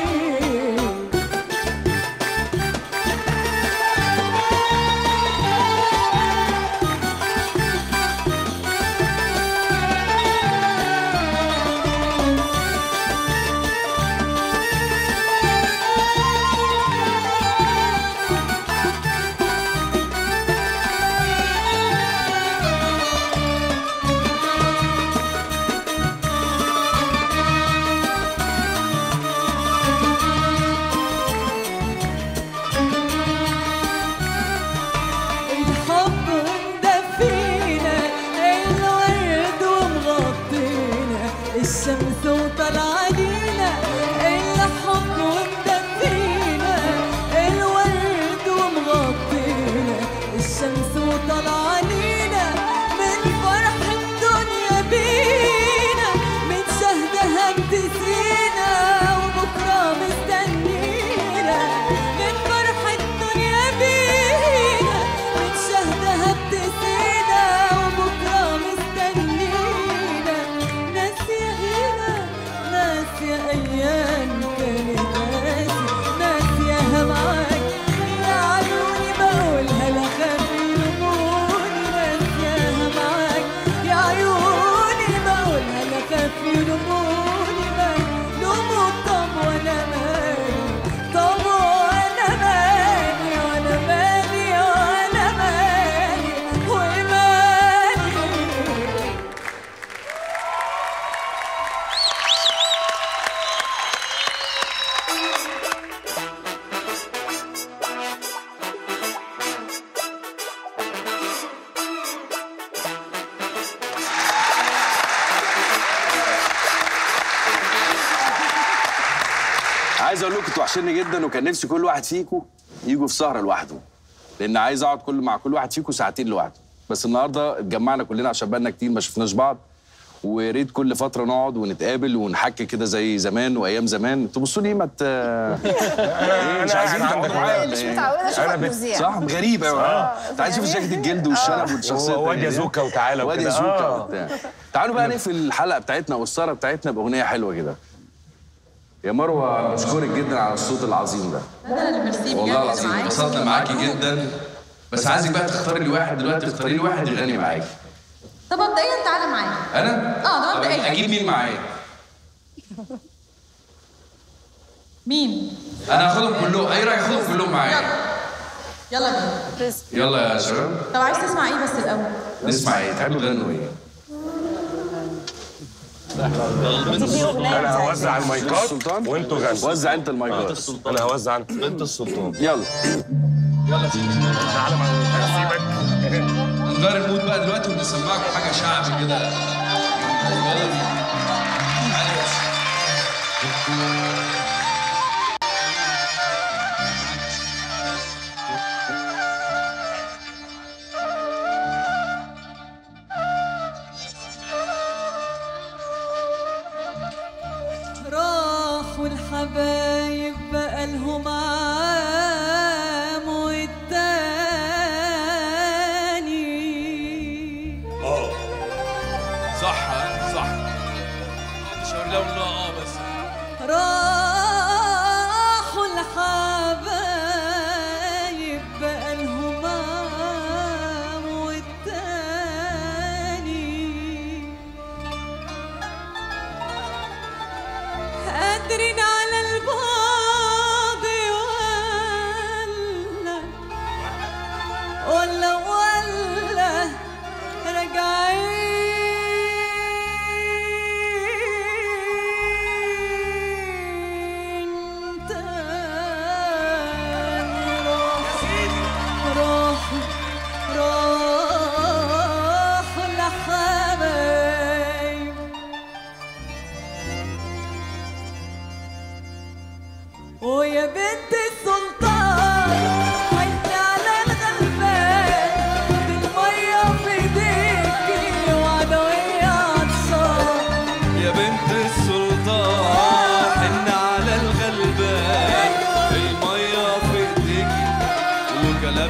الحب مدفينا الورد ومغطينا الشمس وطلع علينا الحب مدفينا الورد ومغطينا الشمس وطلع علينا من فرح الدنيا بينا من شهدها ابتسينا وبكره مستنينا من فرح الدنيا بينا من شهدها ابتسينا وبكره مستنينا ناسية هنا ناسية أيام كانت ناسي ناسيها معاك يا عيوني بقولها لا خاف يلوموني ناسيها معاك يا عيوني بقولها لا خاف يلوموني باين لوموا طب وانا مالي طب وانا مالي وانا مالي وانا مالي ومالي عايز اقول لكم انتوا وحشني جدا وكان نفسي كل واحد فيكم يجوا في سهره لوحده لان عايز اقعد كل مع كل واحد فيكم ساعتين لوحده بس النهارده اتجمعنا كلنا عشان بقالنا كتير ما شفناش بعض ويا ريت كل فتره نقعد ونتقابل ونحكي كده زي زمان وايام زمان تبصوا لي ما ت... إيه، مش عايزين تقعدوا معايا ولا مش إيه؟ متعودة أشوفك أنا بت- مذيع. صح غريبه قوي آه، انت عايز تشوف جاكيت الجلد والشنب والشخصيه هو واد التانية يا دي. زوكا وتعالى واد يا وكده. زوكا آه. وبتاع تعالوا بقى نقفل الحلقه بتاعتنا والسهره بتاعتنا باغنيه حلوه كده يا مروه انا بشكرك جدا على الصوت العظيم ده انا اللي ميرسي والله بجد العظيم معاك. انبسطنا معاكي جدا بس عايزك بقى تختاري لي واحد دلوقتي تختاري لي واحد يغني معاكي طب مبدئيا تعالى معايا انا اه ده طب مبدئيا اجيب مين معايا مين انا هاخدهم كلهم ايه رايك اخدهم كلهم معايا يلا بينا يلا يا شباب طب عايز تسمع ايه بس الاول نسمع ايه تحبوا تغنوا ايه انا هوزع المايكات السلطان وانتوا غنوا وزع انت المايكات انا هوزع انت انت السلطان يلا يلا تعالى معايا هسيبك نغير المود بقى دلوقتي ونسمعكم حاجه شعبي كده يلا بينا تعالى يا باشا. راحوا الحبايب بقى لهم عام والتاني اه صح ها؟ صح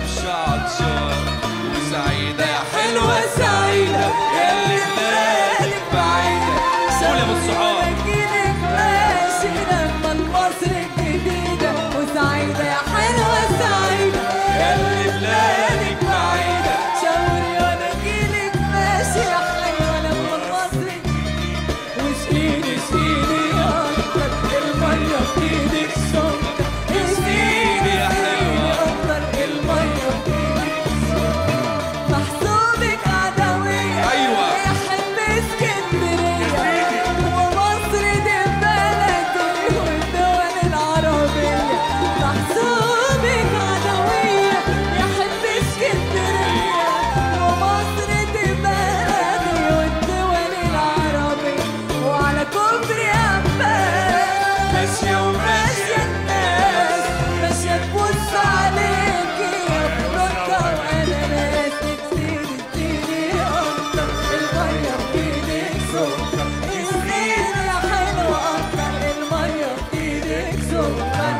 تشربش عطشان وسعيدة يا حلوة سعيدة ياللي بلادك بعيدة قول يا ابو الصحاب اجيلك ماشي لما مصر الجديدة وسعيدة يا حلوة سعيدة ياللي بلادك بعيدة شاوري وانا اجيلك ماشي يا حلوة لما مصر واسقيني اسقيني اكتر المية في ايدك سكر اسقيني يا حلوة اكتر المية في ايدك سكر محسوبك عدوية أيوة. يا حب اسكندرية ومصر دي بلدي والدول العربية محسوبك عدوية يا حب اسكندرية ومصر دي بلدي والدول العربية وعلى كوبري عباس ماشية ماشية الناس ماشية تبص عليكي يا فرصة وأنا ناس تديني تديني أكتر المية في إيدك سكر اديني يا حلوة أكتر المية في إيدك سكر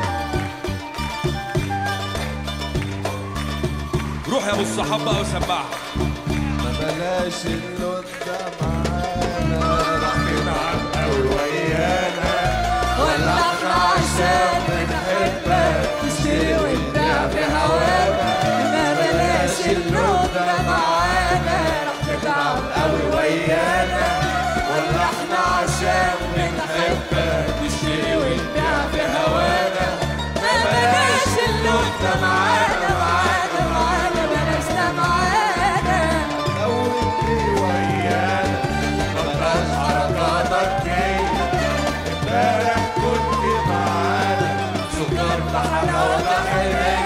روح يا ابو الصحاب بقى وسمعها ما بلاش اللون ده معانا راح نلعب قوي ويانا ولا احنا عشان بنحبك تشتري وتبيع في هوانا ما بلاش اللون ده معانا راح تتعب قوي ويانا ولا احنا عشان بنحبك تشتري وتبيع في هوانا ما بلاش اللون ده معانا معانا معانا بلاش ده معانا قوي ويانا ما بقاش حركاتك جاية امبارح كنت معانا سكر بحلاوة حلوة